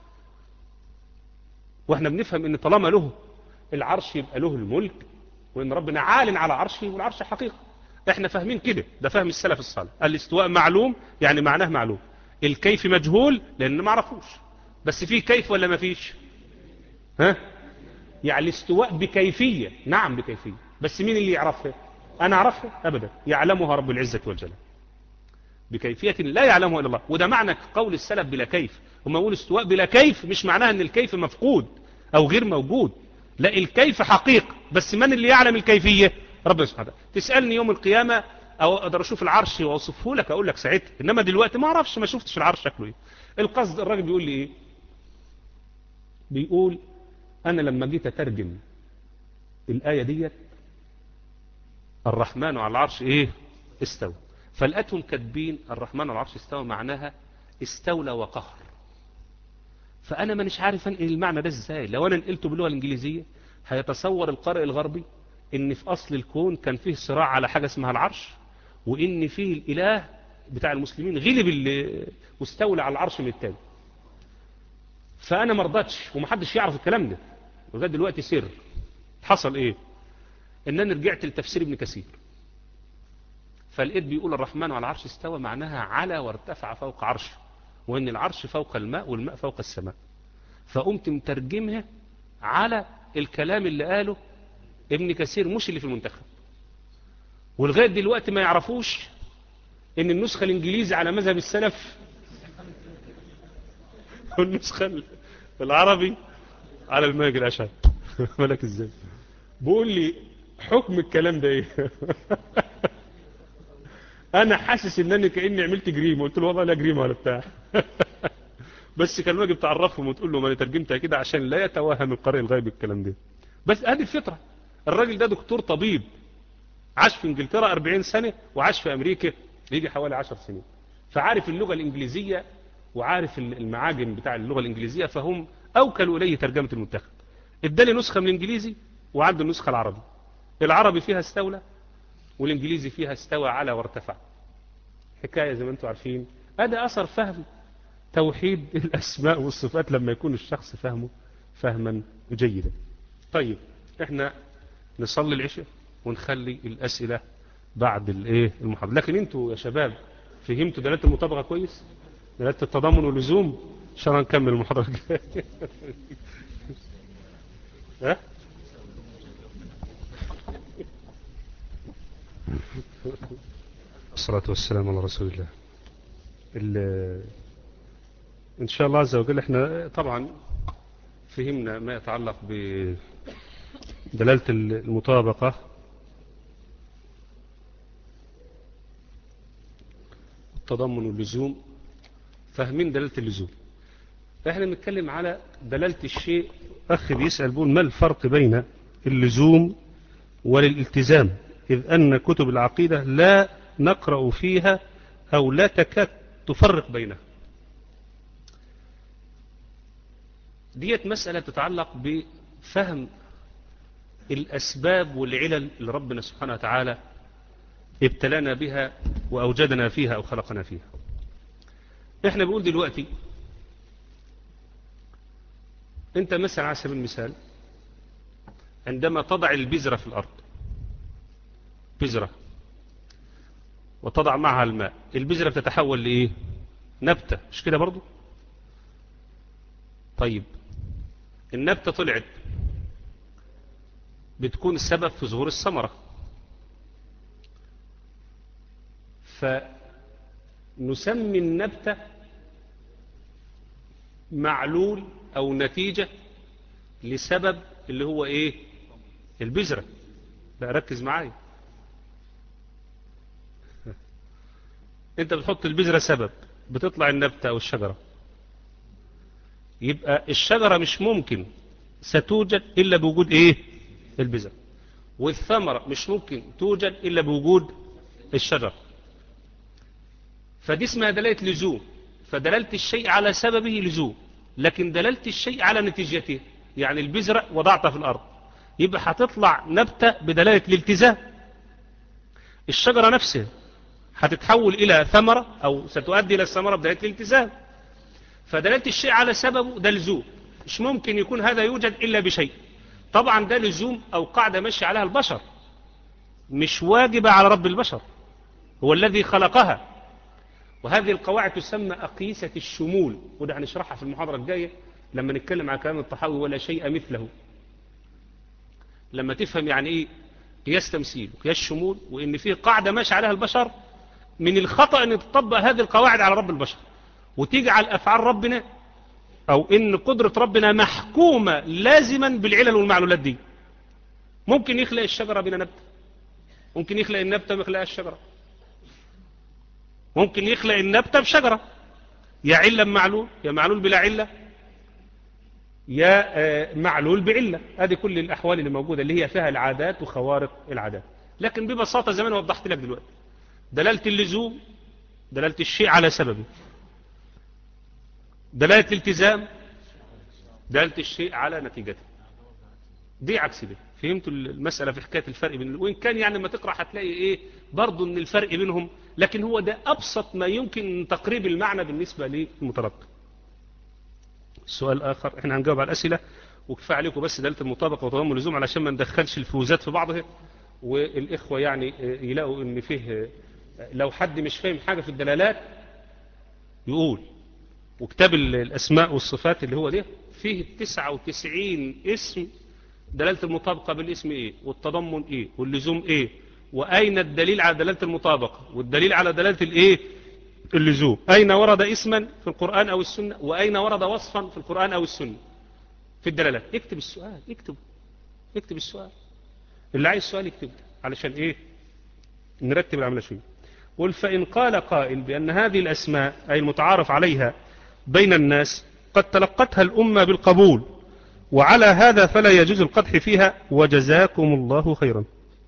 واحنا بنفهم ان طالما له العرش يبقى له الملك وان ربنا عال على عرشه والعرش حقيقة احنا فاهمين كده ده فهم السلف الصالح الاستواء معلوم يعني معناه معلوم الكيف مجهول لان ما عرفوش بس في كيف ولا ما فيش ها يعني الاستواء بكيفية نعم بكيفية بس مين اللي يعرفها انا اعرفها ابدا يعلمها رب العزة والجلال بكيفية لا يعلمها إلا الله وده معنى قول السلف بلا كيف هم يقول استواء بلا كيف مش معناها ان الكيف مفقود او غير موجود لا الكيف حقيقة بس من اللي يعلم الكيفية ربنا سبحانه وتعالى تسألني يوم القيامة او اقدر اشوف العرش واوصفه لك اقول لك ساعتها انما دلوقتي ما اعرفش ما شفتش العرش شكله ايه القصد الراجل بيقول لي ايه بيقول انا لما جيت اترجم الايه ديت الرحمن على العرش ايه استوى فلقتهم كاتبين الرحمن على العرش استوى معناها استولى وقهر فانا مانيش عارف انقل المعنى ده ازاي لو انا نقلته باللغه الانجليزيه هيتصور القارئ الغربي ان في اصل الكون كان فيه صراع على حاجه اسمها العرش وان فيه الاله بتاع المسلمين غلب ال- واستولى على العرش من التاني فانا ما رضتش ومحدش يعرف الكلام ده لغايه دلوقتي سر حصل ايه ان انا رجعت لتفسير ابن كثير فلقيت بيقول الرحمن على العرش استوى معناها على وارتفع فوق عرشه وان العرش فوق الماء والماء فوق السماء فقمت مترجمها على الكلام اللي قاله ابن كثير مش اللي في المنتخب ولغايه دلوقتي ما يعرفوش ان النسخه الانجليزي على مذهب السلف والنسخه العربي على الماجد الاشعري مالك ازاي بيقول لي حكم الكلام ده ايه انا حاسس ان انا كاني عملت جريمه قلت له والله لا جريمه ولا بتاع بس كان واجب تعرفهم وتقول له ما انا ترجمتها كده عشان لا يتوهم القارئ الغيب الكلام ده بس هذه الفطره الراجل ده دكتور طبيب عاش في انجلترا 40 سنه وعاش في امريكا يجي حوالي 10 سنين فعارف اللغه الانجليزيه وعارف المعاجم بتاع اللغه الانجليزيه فهم اوكلوا اليه ترجمه المنتخب اداني نسخه من الانجليزي وعنده النسخه العربي العربي فيها استولى والانجليزي فيها استوى على وارتفع حكاية زي ما انتم عارفين هذا أثر فهم توحيد الأسماء والصفات لما يكون الشخص فهمه فهما جيدا طيب احنا نصلي العشاء ونخلي الأسئلة بعد الايه المحاضرة لكن انتوا يا شباب فهمتوا دلالة المطابقة كويس دلالة التضامن واللزوم ان شاء الله نكمل المحاضرة الجاية ها الصلاة والسلام على رسول الله ال- إن شاء الله عز وجل احنا طبعا فهمنا ما يتعلق بدلالة المطابقة التضمن واللزوم فاهمين دلالة اللزوم احنا بنتكلم على دلالة الشيء أخ بيسأل بيقول ما الفرق بين اللزوم والالتزام إذ أن كتب العقيدة لا نقرأ فيها أو لا تكاد تفرق بينها ديت مسألة تتعلق بفهم الأسباب والعلل اللي ربنا سبحانه وتعالى ابتلانا بها وأوجدنا فيها أو خلقنا فيها احنا بنقول دلوقتي انت مثلا على سبيل المثال عندما تضع البذرة في الأرض بذرة وتضع معها الماء البذرة بتتحول لإيه نبتة مش كده برضو طيب النبتة طلعت بتكون السبب في ظهور الثمرة فنسمي النبتة معلول أو نتيجة لسبب اللي هو إيه البذرة لا ركز معايا انت بتحط البذرة سبب بتطلع النبتة او الشجرة يبقى الشجرة مش ممكن ستوجد الا بوجود ايه البذر والثمرة مش ممكن توجد إلا بوجود الشجر فدي اسمها دلالة لزوم فدلالة الشيء على سببه لزوم لكن دلالة الشيء على نتيجته يعني البذرة وضعتها في الأرض يبقى هتطلع نبتة بدلالة الالتزام الشجرة نفسها هتتحول إلى ثمرة أو ستؤدي إلى الثمرة بدلالة الالتزام فدلالة الشيء على سببه ده لزوم مش ممكن يكون هذا يوجد إلا بشيء طبعا ده لزوم أو قاعدة ماشي عليها البشر مش واجبة على رب البشر هو الذي خلقها وهذه القواعد تسمى أقيسة الشمول وده هنشرحها في المحاضرة الجاية لما نتكلم عن كلام الطحاوي ولا شيء مثله لما تفهم يعني ايه قياس تمثيل وقياس شمول وان فيه قاعدة ماشي عليها البشر من الخطأ ان تطبق هذه القواعد على رب البشر وتجعل افعال ربنا او ان قدرة ربنا محكومة لازما بالعلل والمعلولات دي ممكن يخلق الشجرة بلا نبتة ممكن يخلق النبتة ما يخلقها الشجرة ممكن يخلق النبتة بشجرة يا علة بمعلول يا معلول بلا علة يا معلول بعلة هذه كل الأحوال اللي موجودة اللي هي فيها العادات وخوارق العادات لكن ببساطة زي ما انا وضحت لك دلوقتي دلالة اللزوم دلالة الشيء على سببه دلالة الالتزام دلالة الشيء على نتيجته دي عكس دي فهمتوا المسألة في حكاية الفرق بين وإن كان يعني لما تقرأ هتلاقي إيه برضو إن الفرق بينهم لكن هو ده أبسط ما يمكن تقريب المعنى بالنسبة للمتلقي السؤال الآخر احنا هنجاوب على الأسئلة وكفاية عليكم بس دلالة المطابقة وتضامن اللزوم علشان ما ندخلش الفوزات في بعضها والإخوة يعني يلاقوا إن فيه لو حد مش فاهم حاجة في الدلالات يقول وكتاب الأسماء والصفات اللي هو ده فيه 99 اسم دلالة المطابقة بالاسم ايه والتضمن ايه واللزوم ايه واين الدليل على دلالة المطابقة والدليل على دلالة الايه اللزوم اين ورد اسما في القرآن او السنة واين ورد وصفا في القرآن او السنة في الدلالات اكتب السؤال اكتب اكتب السؤال اللي عايز سؤال يكتب علشان ايه نرتب العمل شوية قل فإن قال قائل بأن هذه الأسماء أي المتعارف عليها بين الناس قد تلقتها الأمة بالقبول وعلى هذا فلا يجوز القدح فيها وجزاكم الله خيرا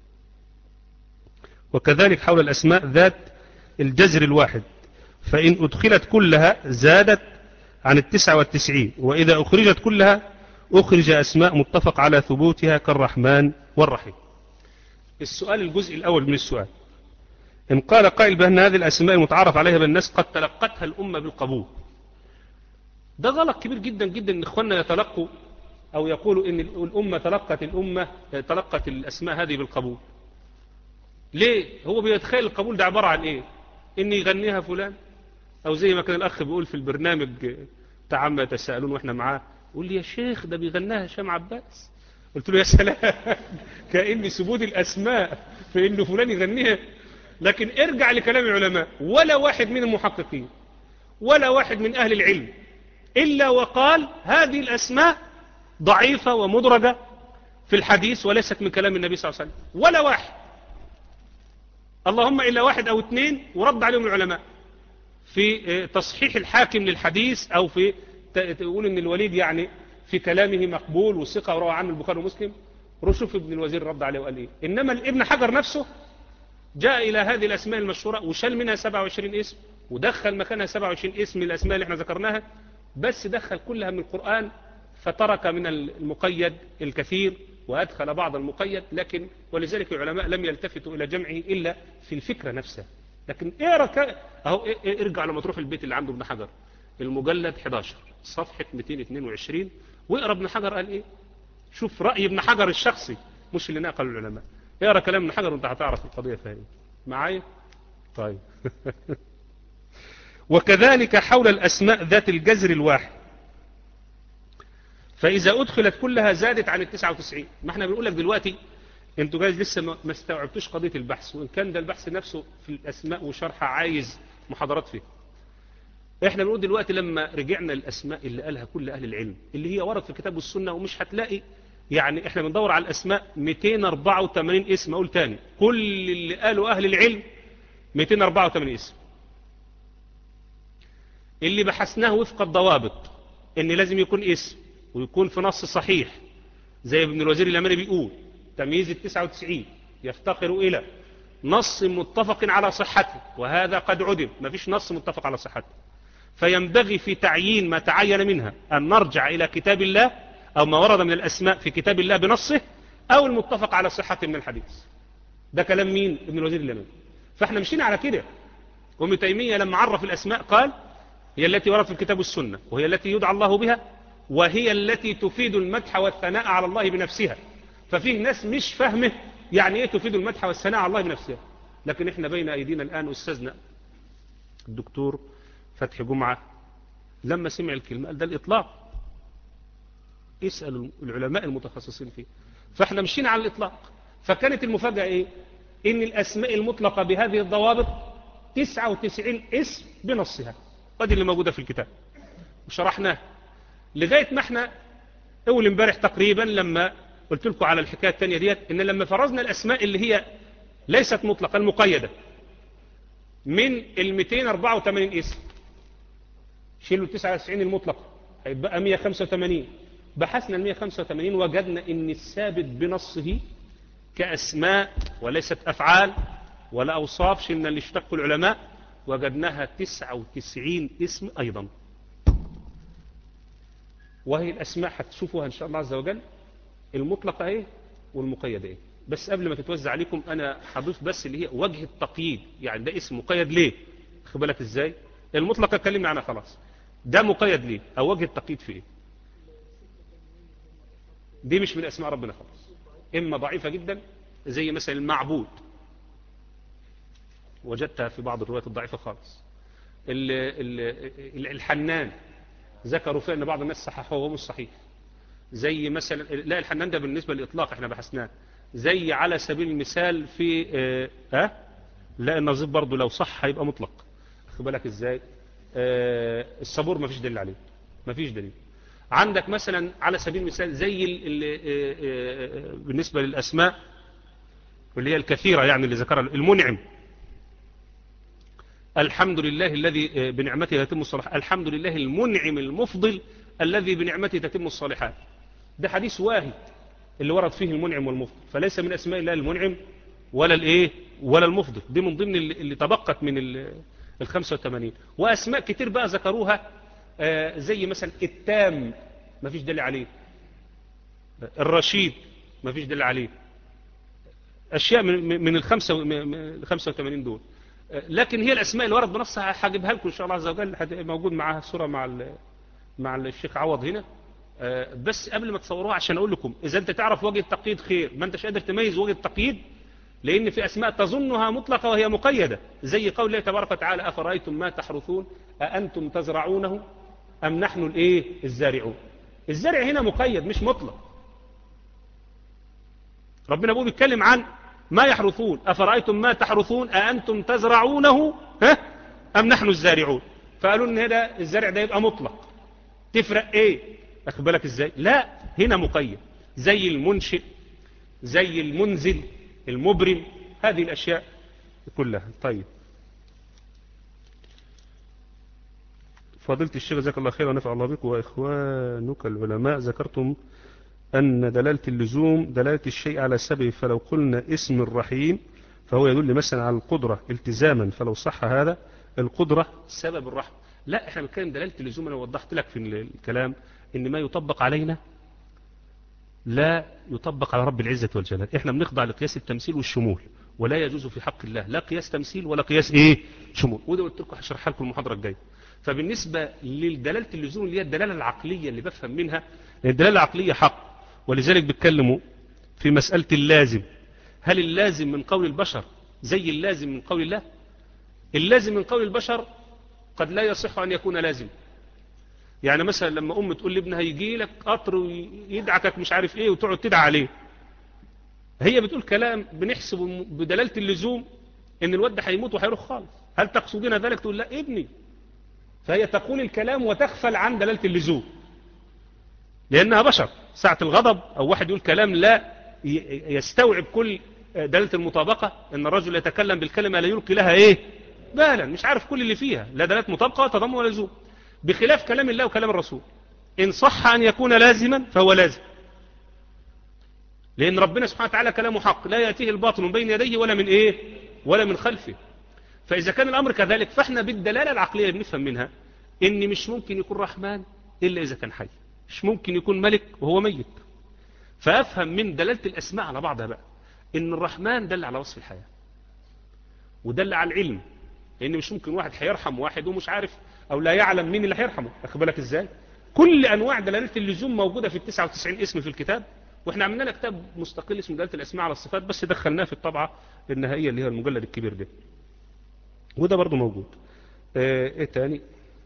وكذلك حول الأسماء ذات الجزر الواحد فإن أدخلت كلها زادت عن التسعة والتسعين وإذا أخرجت كلها أخرج أسماء متفق على ثبوتها كالرحمن والرحيم السؤال الجزء الأول من السؤال إن قال قائل بأن هذه الأسماء المتعارف عليها بالناس قد تلقتها الأمة بالقبول ده غلط كبير جدا جدا ان اخواننا يتلقوا او يقولوا ان الامة تلقت الامة تلقت الاسماء هذه بالقبول ليه هو بيتخيل القبول ده عبارة عن ايه ان يغنيها فلان او زي ما كان الاخ بيقول في البرنامج بتاع عما يتساءلون واحنا معاه يقول لي يا شيخ ده بيغناها هشام عباس قلت له يا سلام كأن ثبوت الاسماء في انه فلان يغنيها لكن ارجع لكلام العلماء ولا واحد من المحققين ولا واحد من اهل العلم إلا وقال هذه الأسماء ضعيفة ومدرجة في الحديث وليست من كلام النبي صلى الله عليه وسلم ولا واحد اللهم إلا واحد أو اثنين ورد عليهم العلماء في تصحيح الحاكم للحديث أو في تقول إن الوليد يعني في كلامه مقبول وثقة وروى عنه البخاري ومسلم رشف ابن الوزير رد عليه وقال إيه إنما ابن حجر نفسه جاء إلى هذه الأسماء المشهورة وشال منها 27 اسم ودخل مكانها 27 اسم من الأسماء اللي احنا ذكرناها بس دخل كلها من القرآن فترك من المقيد الكثير وأدخل بعض المقيد لكن ولذلك العلماء لم يلتفتوا إلى جمعه إلا في الفكرة نفسها لكن اقرا ك... اهو ارجع لما تروح البيت اللي عنده ابن حجر المجلد 11 صفحة 222 واقرا ابن حجر قال ايه شوف رأي ابن حجر الشخصي مش اللي نقل العلماء اقرا كلام ابن حجر وانت هتعرف القضية فيها ايه معايا طيب وكذلك حول الأسماء ذات الجزر الواحد فإذا أدخلت كلها زادت عن التسعة وتسعين ما احنا بنقول لك دلوقتي انتوا جايز لسه ما استوعبتوش قضية البحث وإن كان ده البحث نفسه في الأسماء وشرحها عايز محاضرات فيه احنا بنقول دلوقتي لما رجعنا الأسماء اللي قالها كل أهل العلم اللي هي ورد في الكتاب والسنة ومش هتلاقي يعني احنا بندور على الأسماء 284 اسم أقول تاني كل اللي قالوا أهل العلم 284 اسم اللي بحثناه وفق الضوابط ان لازم يكون اسم ويكون في نص صحيح زي ابن الوزير الامري بيقول تمييز التسعة وتسعين يفتقر إلى نص متفق على صحته وهذا قد عدم ما فيش نص متفق على صحته فينبغي في تعيين ما تعين منها أن نرجع إلى كتاب الله أو ما ورد من الأسماء في كتاب الله بنصه أو المتفق على صحة من الحديث ده كلام مين ابن الوزير اليماني فاحنا مشينا على كده وابن تيمية لما عرف الأسماء قال هي التي وردت في الكتاب والسنة وهي التي يدعى الله بها وهي التي تفيد المدح والثناء على الله بنفسها ففيه ناس مش فاهمه يعني ايه تفيد المدح والثناء على الله بنفسها لكن احنا بين ايدينا الان استاذنا الدكتور فتحي جمعة لما سمع الكلمة قال ده الاطلاق اسأل العلماء المتخصصين فيه فاحنا مشينا على الاطلاق فكانت المفاجأة ايه ان الاسماء المطلقة بهذه الضوابط 99 اسم بنصها ودي اللي موجودة في الكتاب وشرحناه لغاية ما احنا اول امبارح تقريبا لما قلت لكم على الحكاية التانية ديت ان لما فرزنا الاسماء اللي هي ليست مطلقة المقيدة من ال 284 اسم شيلوا ال 99 المطلقة هيبقى 185 بحثنا ال 185 وجدنا ان الثابت بنصه كأسماء وليست أفعال ولا أوصاف شلنا اللي اشتقوا العلماء وجدناها 99 اسم أيضا وهي الأسماء هتشوفوها إن شاء الله عز وجل المطلقة ايه والمقيدة ايه بس قبل ما تتوزع عليكم أنا هضيف بس اللي هي وجه التقييد يعني ده اسم مقيد ليه خد بالك ازاي المطلقة اتكلمنا عنها خلاص ده مقيد ليه أو وجه التقييد في ايه دي مش من أسماء ربنا خلاص إما ضعيفة جدا زي مثلا المعبود وجدتها في بعض الروايات الضعيفة خالص ال ال الحنان ذكروا فيه أن بعض الناس صححوه وهو مش صحيح زي مثلا لا الحنان ده بالنسبة للإطلاق احنا بحثناه زي على سبيل المثال في اه, أه؟ لا النظيف برضو لو صح هيبقى مطلق خد بالك ازاي اه الصبور ما فيش دليل عليه ما فيش دليل عندك مثلا على سبيل المثال زي ال ال اه بالنسبة للأسماء واللي هي الكثيرة يعني اللي ذكرها المنعم الحمد لله الذي بنعمته تتم الصالحات الحمد لله المنعم المفضل الذي بنعمته تتم الصالحات ده حديث واحد اللي ورد فيه المنعم والمفضل فليس من أسماء الله المنعم ولا الايه ولا المفضل دي من ضمن اللي تبقت من ال 85 وأسماء كتير بقى ذكروها زي مثلا التام ما فيش دليل عليه الرشيد ما فيش دليل عليه أشياء من من الخمسة من 85 دول لكن هي الأسماء اللي ورد بنصها هجيبها لكم إن شاء الله عز وجل موجود معاها صورة مع مع الشيخ عوض هنا بس قبل ما تصوروها عشان أقول لكم إذا أنت تعرف وجه التقييد خير ما أنتش قادر تميز وجه التقييد لأن في أسماء تظنها مطلقة وهي مقيدة زي قول الله تبارك وتعالى أفرأيتم ما تحرثون أأنتم تزرعونه أم نحن الإيه الزارعون الزرع هنا مقيد مش مطلق ربنا بيقول بيتكلم عن ما يحرثون أفرأيتم ما تحرثون أأنتم تزرعونه ها أم نحن الزارعون فقالوا ان هذا الزرع ده يبقى مطلق تفرق ايه اخد بالك ازاي لا هنا مقيد زي المنشئ زي المنزل المبرم هذه الاشياء كلها طيب فضيلة الشيخ جزاك الله خير ونفع الله بك وإخوانك العلماء ذكرتم أن دلالة اللزوم دلالة الشيء على سبب فلو قلنا اسم الرحيم فهو يدل مثلا على القدرة التزاما فلو صح هذا القدرة سبب الرحمة لا احنا بنتكلم دلالة اللزوم انا وضحت لك في الكلام ان ما يطبق علينا لا يطبق على رب العزة والجلال احنا بنخضع لقياس التمثيل والشمول ولا يجوز في حق الله لا قياس تمثيل ولا قياس ايه شمول وده قلت لكم هشرحها لكم المحاضرة الجاية فبالنسبة لدلالة اللزوم اللي هي الدلالة العقلية اللي بفهم منها الدلالة العقلية حق ولذلك بيتكلموا في مسألة اللازم هل اللازم من قول البشر زي اللازم من قول الله اللازم من قول البشر قد لا يصح أن يكون لازم يعني مثلا لما أم تقول لابنها يجي لك قطر ويدعكك مش عارف ايه وتقعد تدعى عليه هي بتقول كلام بنحسب بدلالة اللزوم ان الواد ده هيموت وهيروح خالص هل تقصدين ذلك تقول لا ابني فهي تقول الكلام وتغفل عن دلالة اللزوم لأنها بشر ساعة الغضب أو واحد يقول كلام لا يستوعب كل دلالة المطابقة ان الرجل يتكلم بالكلمة لا يلقي لها ايه بالا مش عارف كل اللي فيها لا دلالة مطابقة تضم ولا لزوم بخلاف كلام الله وكلام الرسول إن صح أن يكون لازما فهو لازم لأن ربنا سبحانه وتعالى كلامه حق لا يأتيه الباطل من بين يديه ولا من إيه ولا من خلفه فإذا كان الأمر كذلك فإحنا بالدلالة العقلية بنفهم منها إن مش ممكن يكون رحمن إلا إذا كان حي مش ممكن يكون ملك وهو ميت فأفهم من دلالة الأسماء على بعضها بقى إن الرحمن دل على وصف الحياة ودل على العلم لأن مش ممكن واحد هيرحم واحد ومش عارف أو لا يعلم مين اللي هيرحمه أخد بالك إزاي كل أنواع دلالة اللزوم موجودة في ال 99 اسم في الكتاب واحنا عملنا لنا كتاب مستقل اسمه دلالة الأسماء على الصفات بس دخلناه في الطبعة النهائية اللي هي المجلد الكبير ده وده برضه موجود اه ايه تاني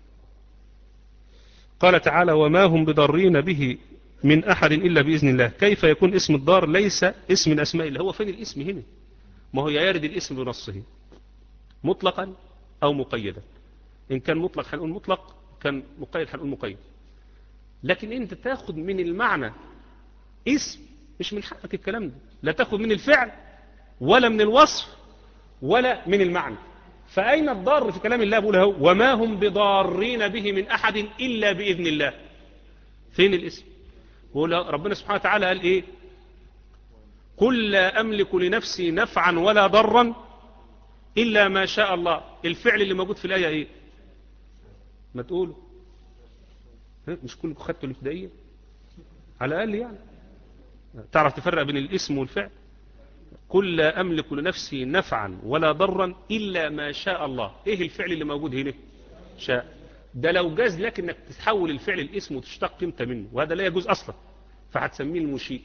قال تعالى وما هم بضارين به من أحد إلا بإذن الله كيف يكون اسم الدار ليس اسم من أسماء الله هو فين الاسم هنا ما هو يرد الاسم بنصه مطلقا أو مقيدا إن كان مطلق هنقول مطلق كان مقيد هنقول مقيد لكن أنت تاخد من المعنى اسم مش من حقك الكلام ده لا تاخد من الفعل ولا من الوصف ولا من المعنى فأين الضار في كلام الله بقوله وما هم بضارين به من أحد إلا بإذن الله فين الاسم بقول ربنا سبحانه وتعالى قال إيه قل لا أملك لنفسي نفعا ولا ضرا إلا ما شاء الله الفعل اللي موجود في الآية إيه ما تقولوا مش كلكم خدتوا الابتدائية على الأقل يعني تعرف تفرق بين الاسم والفعل قل لا أملك لنفسي نفعا ولا ضرا إلا ما شاء الله إيه الفعل اللي موجود هنا شاء ده لو جاز لك انك تحول الفعل الاسم وتشتق قيمته منه وهذا لا يجوز اصلا فهتسميه المشيء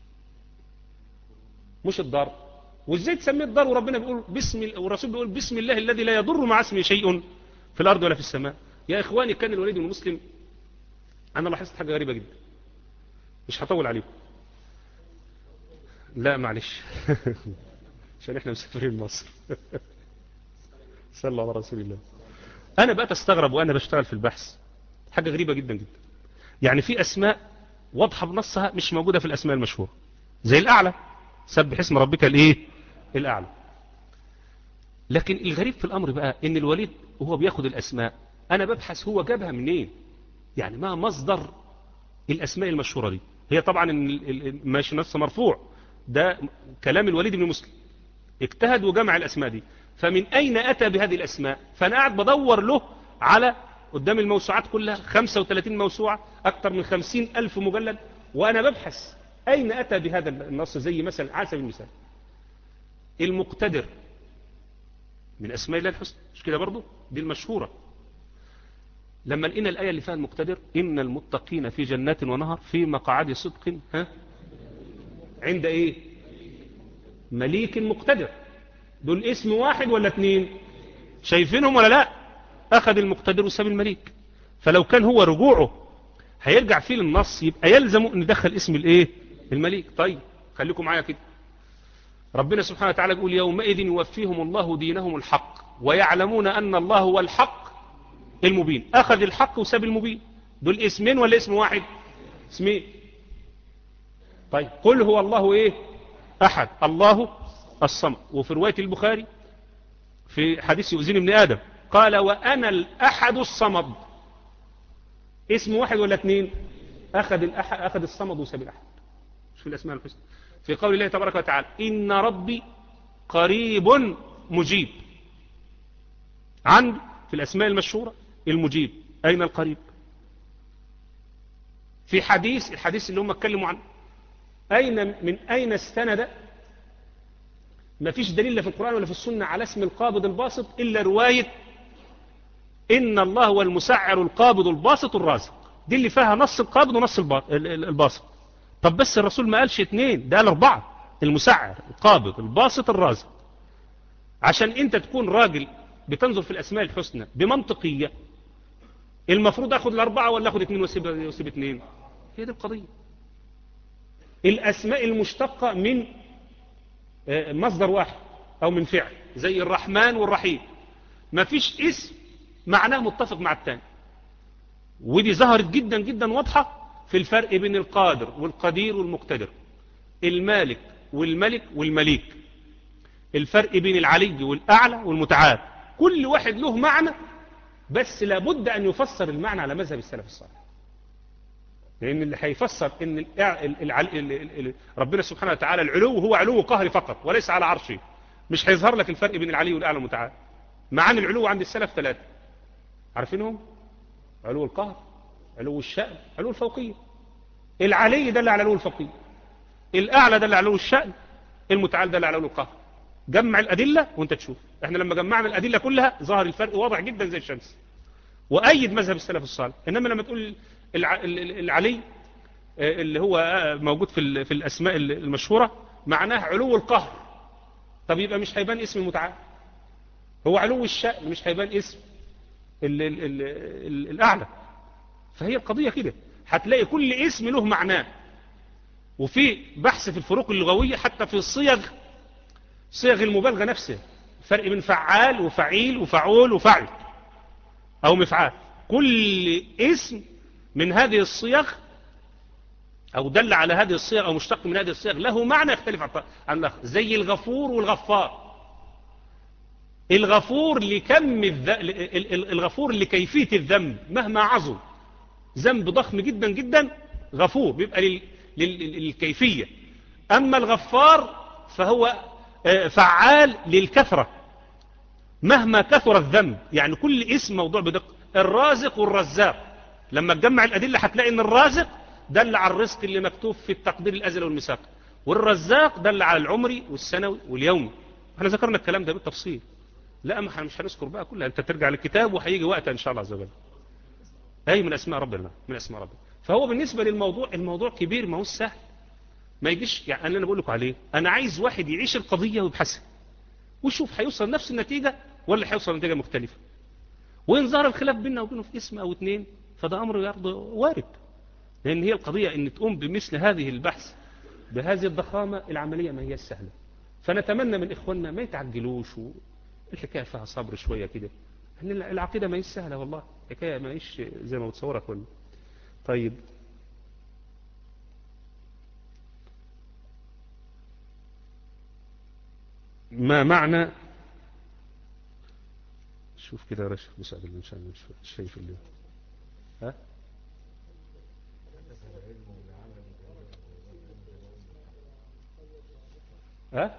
مش الضار وازاي تسميه الضار وربنا بيقول بسم والرسول بيقول بسم الله الذي لا يضر مع اسمه شيء في الارض ولا في السماء يا اخواني كان الوليد بن مسلم انا لاحظت حاجه غريبه جدا مش هطول عليكم لا معلش عشان احنا مسافرين مصر صلى الله على رسول الله انا بقى استغرب وانا بشتغل في البحث حاجة غريبة جدا جدا يعني في اسماء واضحة بنصها مش موجودة في الاسماء المشهورة زي الاعلى سبح اسم ربك الايه الاعلى لكن الغريب في الامر بقى ان الوليد وهو بياخد الاسماء انا ببحث هو جابها منين يعني ما مصدر الاسماء المشهورة دي هي طبعا ماشي نص مرفوع ده كلام الوليد بن مسلم اجتهد وجمع الاسماء دي فمن أين أتى بهذه الأسماء فأنا قاعد بدور له على قدام الموسوعات كلها 35 موسوعة أكثر من 50 ألف مجلد وأنا ببحث أين أتى بهذا النص زي مثلا على سبيل المثال المقتدر من أسماء الله الحسنى مش كده برضه دي المشهورة لما لقينا الآية اللي فيها المقتدر إن المتقين في جنات ونهر في مقعد صدق ها عند إيه مليك مقتدر دول اسم واحد ولا اتنين شايفينهم ولا لا اخذ المقتدر وساب المليك فلو كان هو رجوعه هيرجع فيه للنص يبقى يلزم ان يدخل اسم الايه المليك طيب خليكم معايا كده ربنا سبحانه وتعالى يقول يومئذ يوفيهم الله دينهم الحق ويعلمون ان الله هو الحق المبين اخذ الحق وساب المبين دول اسمين ولا اسم واحد اسمين طيب قل هو الله ايه احد الله الصمد وفي رواية البخاري في حديث يؤذين ابن آدم قال وأنا الأحد الصمد اسم واحد ولا اثنين أخذ, الأحد أخذ الصمد وساب الأحد مش في الأسماء الحسنى في قول الله تبارك وتعالى إن ربي قريب مجيب عند في الأسماء المشهورة المجيب أين القريب في حديث الحديث اللي هم اتكلموا عنه أين من أين استند ما فيش دليل لا في القرآن ولا في السنة على اسم القابض الباسط إلا رواية إن الله هو المسعر القابض الباسط الرازق دي اللي فيها نص القابض ونص الباسط طب بس الرسول ما قالش اتنين ده قال أربعة المسعر القابض الباسط الرازق عشان انت تكون راجل بتنظر في الأسماء الحسنى بمنطقية المفروض أخذ الأربعة ولا أخذ اتنين واسيب, واسيب اتنين هي دي القضية الأسماء المشتقة من مصدر واحد او من فعل زي الرحمن والرحيم ما فيش اسم معناه متفق مع الثاني ودي ظهرت جدا جدا واضحة في الفرق بين القادر والقدير والمقتدر المالك والملك والمليك الفرق بين العلي والأعلى والمتعال كل واحد له معنى بس لابد أن يفسر المعنى على مذهب السلف الصالح لأن اللي هيفسر إن الإع- ال- الع- ال- ال- ال- ربنا سبحانه وتعالى العلو هو علو قهري فقط وليس على عرشه مش هيظهر لك الفرق بين العلي والأعلى المتعال معاني العلو عند السلف ثلاثة عارفينهم علو القهر علو الشأن علو الفوقية العلي دل على علو الفوقية الأعلى دل على علو الشأن المتعال دل على علو القهر جمع الأدلة وانت تشوف احنا لما جمعنا الأدلة كلها ظهر الفرق واضح جدا زي الشمس وأيد مذهب السلف الصالح إنما لما تقول الع... ال- ال- العلي آه، اللي هو آه، موجود في ال- في الأسماء ال- المشهورة معناه علو القهر طب يبقى مش هيبان اسم المتعال هو علو الشأن مش هيبان اسم ال ال ال ال الأعلى فهي القضية كده هتلاقي كل اسم له معناه وفي بحث في الفروق اللغوية حتى في الصيغ صيغ المبالغة نفسها فرق بين فعال وفعيل وفعول وفعل أو مفعال كل اسم من هذه الصيغ أو دل على هذه الصيغ أو مشتق من هذه الصيغ له معنى يختلف عن عن الآخر زي الغفور والغفار الغفور لكم الذ... ال- ال- الغفور لكيفية الذنب مهما عظم ذنب ضخم جدا جدا غفور بيبقى لل... لل... للكيفية أما الغفار فهو آه، فعال للكثرة مهما كثر الذنب يعني كل اسم موضوع بدقة الرازق والرزاق لما تجمع الأدلة هتلاقي ان الرازق دل على الرزق اللي مكتوب في التقدير الأزلي والميثاق والرزاق دل على العمري والسنوي واليومي احنا ذكرنا الكلام ده بالتفصيل لا ما احنا مش هنذكر بقى كلها انت ترجع للكتاب وهيجي وقتها ان شاء الله عز وجل اي من اسماء ربنا من اسماء ربنا فهو بالنسبة للموضوع الموضوع كبير ما هو سهل ما يجيش يعني اللي انا بقول لكم عليه انا عايز واحد يعيش القضية ويبحثها ويشوف هيوصل نفس النتيجة ولا هيوصل نتيجة مختلفة وإن ظهر الخلاف بيننا وبينه في اسم أو اتنين فده أمر يرضى وارد لأن هي القضية أن تقوم بمثل هذه البحث بهذه الضخامة العملية ما هي السهلة فنتمنى من إخواننا ما يتعجلوش الحكاية فيها صبر شوية كده ان العقيدة ما هيش سهلة والله الحكاية ما هيش زي ما بتصورها كله طيب ما معنى شوف كده يا رشا مساعد اللي مش مش شايف اللي ها ها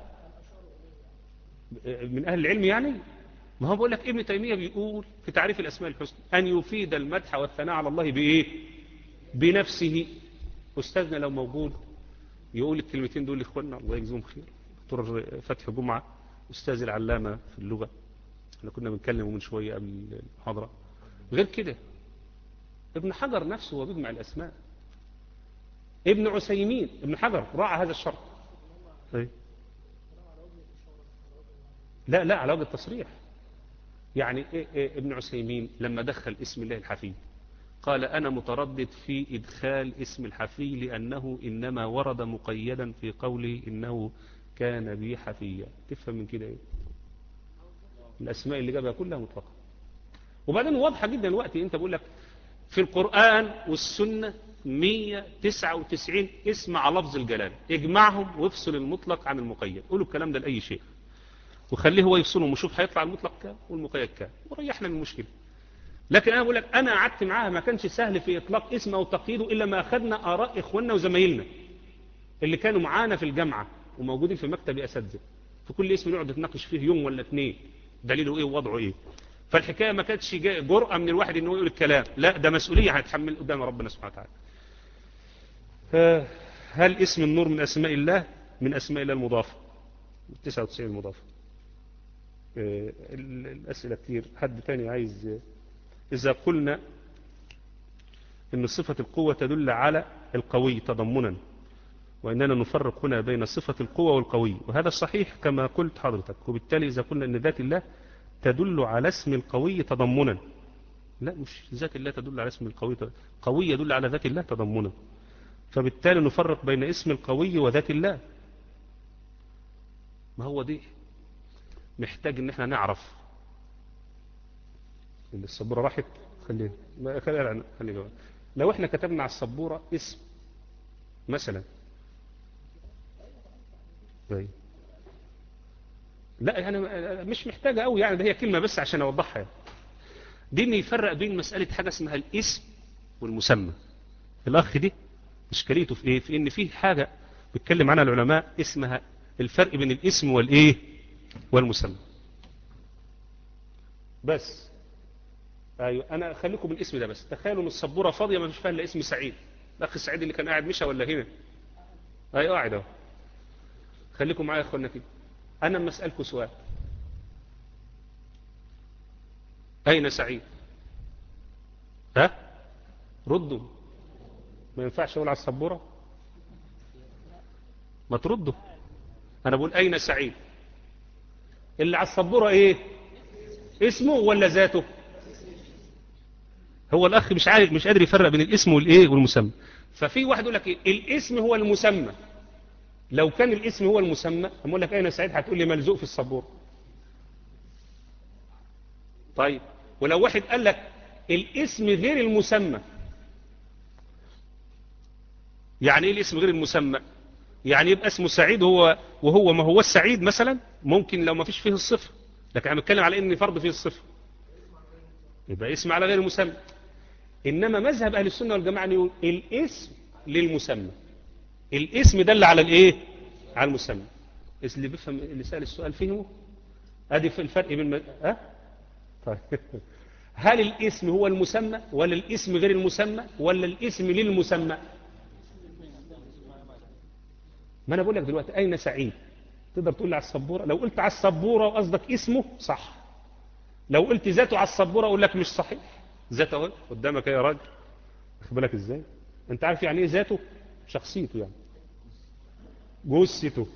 من أهل العلم يعني ما هو بقول لك ابن تيمية بيقول في تعريف الأسماء الحسنى أن يفيد المدح والثناء على الله بإيه بنفسه أستاذنا لو موجود يقول الكلمتين دول لإخواننا الله يجزيهم خير دكتور فتح جمعة أستاذ العلامة في اللغة احنا كنا بنتكلم من شوية قبل المحاضرة غير كده ابن حجر نفسه هو بيجمع الأسماء ابن عسيمين ابن حجر راعى هذا الشرط طيب. لا لا على وجه التصريح يعني إيه إيه ابن عسيمين لما دخل اسم الله الحفي قال أنا متردد في إدخال اسم الحفي لأنه إنما ورد مقيدا في قوله إنه كان بي حفيا تفهم من كده إيه الأسماء اللي جابها كلها مطلقة وبعدين واضحة جدا وقتي أنت بقول لك في القرآن والسنة 199 اسم على لفظ الجلال اجمعهم وافصل المطلق عن المقيد قولوا الكلام ده لأي شيء وخليه هو يفصلهم وشوف هيطلع المطلق كام والمقيد كام وريحنا من المشكلة لكن أنا بقول لك أنا قعدت معاها ما كانش سهل في إطلاق اسم أو تقييده إلا ما أخذنا آراء إخواننا وزمايلنا اللي كانوا معانا في الجامعة وموجودين في مكتب أساتذة في كل اسم نقعد نتناقش فيه يوم ولا اثنين دليله إيه ووضعه إيه فالحكاية ما كانتش جرأة من الواحد إنه يقول الكلام لا ده مسؤولية هيتحمل قدام ربنا سبحانه وتعالى هل اسم النور من أسماء الله من أسماء الله المضافة 99 المضافة الأسئلة كتير حد تاني عايز إذا قلنا إن صفة القوة تدل على القوي تضمنا وإننا نفرق هنا بين صفة القوة والقوي وهذا صحيح كما قلت حضرتك وبالتالي إذا قلنا أن ذات الله تدل على اسم القوي تضمنا لا مش ذات الله تدل على اسم القوي قوي يدل على ذات الله تضمنا فبالتالي نفرق بين اسم القوي وذات الله ما هو دي محتاج ان احنا نعرف اللي السبورة راحت خلينا ما خلينا خلينا لو احنا كتبنا على السبورة اسم مثلا طيب لا يعني مش محتاجة قوي يعني ده هي كلمة بس عشان اوضحها يعني. دي ان يفرق بين مسألة حاجة اسمها الاسم والمسمى الأخ دي إشكاليته في إيه في إن في حاجة بيتكلم عنها العلماء اسمها الفرق بين الاسم والإيه والمسمى بس ايوه انا خليكم بالاسم ده بس تخيلوا ان السبوره فاضيه ما فيش فيها الا اسم سعيد الاخ سعيد اللي كان قاعد مشى ولا هنا ايوه قاعد اهو خليكم معايا يا اخوانا كده انا اما اسالكم سؤال اين سعيد ها ردوا ما ينفعش اقول على السبوره ما تردوا انا بقول اين سعيد اللي على السبوره ايه اسمه ولا ذاته هو الاخ مش عارف مش قادر يفرق بين الاسم والايه والمسمى ففي واحد يقول لك ايه الاسم هو المسمى لو كان الاسم هو المسمى اقول لك اين سعيد هتقول لي ملزوق في السبوره طيب ولو واحد قال لك الاسم غير المسمى يعني ايه الاسم غير المسمى يعني يبقى اسمه سعيد هو وهو ما هو السعيد مثلا ممكن لو ما فيش فيه الصفه لكن انا بتكلم على ان فرض فيه الصفه يبقى اسم على غير المسمى انما مذهب اهل السنه والجماعه يقول الاسم للمسمى الاسم دل على الايه على المسمى اللي بيفهم اللي سال السؤال فهمه ادي في الفرق بين ها أه؟ طيب هل الاسم هو المسمى ولا الاسم غير المسمى ولا الاسم للمسمى ما انا بقول لك دلوقتي اين سعيد تقدر تقول لي على السبوره لو قلت على السبوره وقصدك اسمه صح لو قلت ذاته على السبوره اقول لك مش صحيح ذاته اهو قدامك يا راجل واخد بالك ازاي انت عارف يعني ايه ذاته شخصيته يعني جثته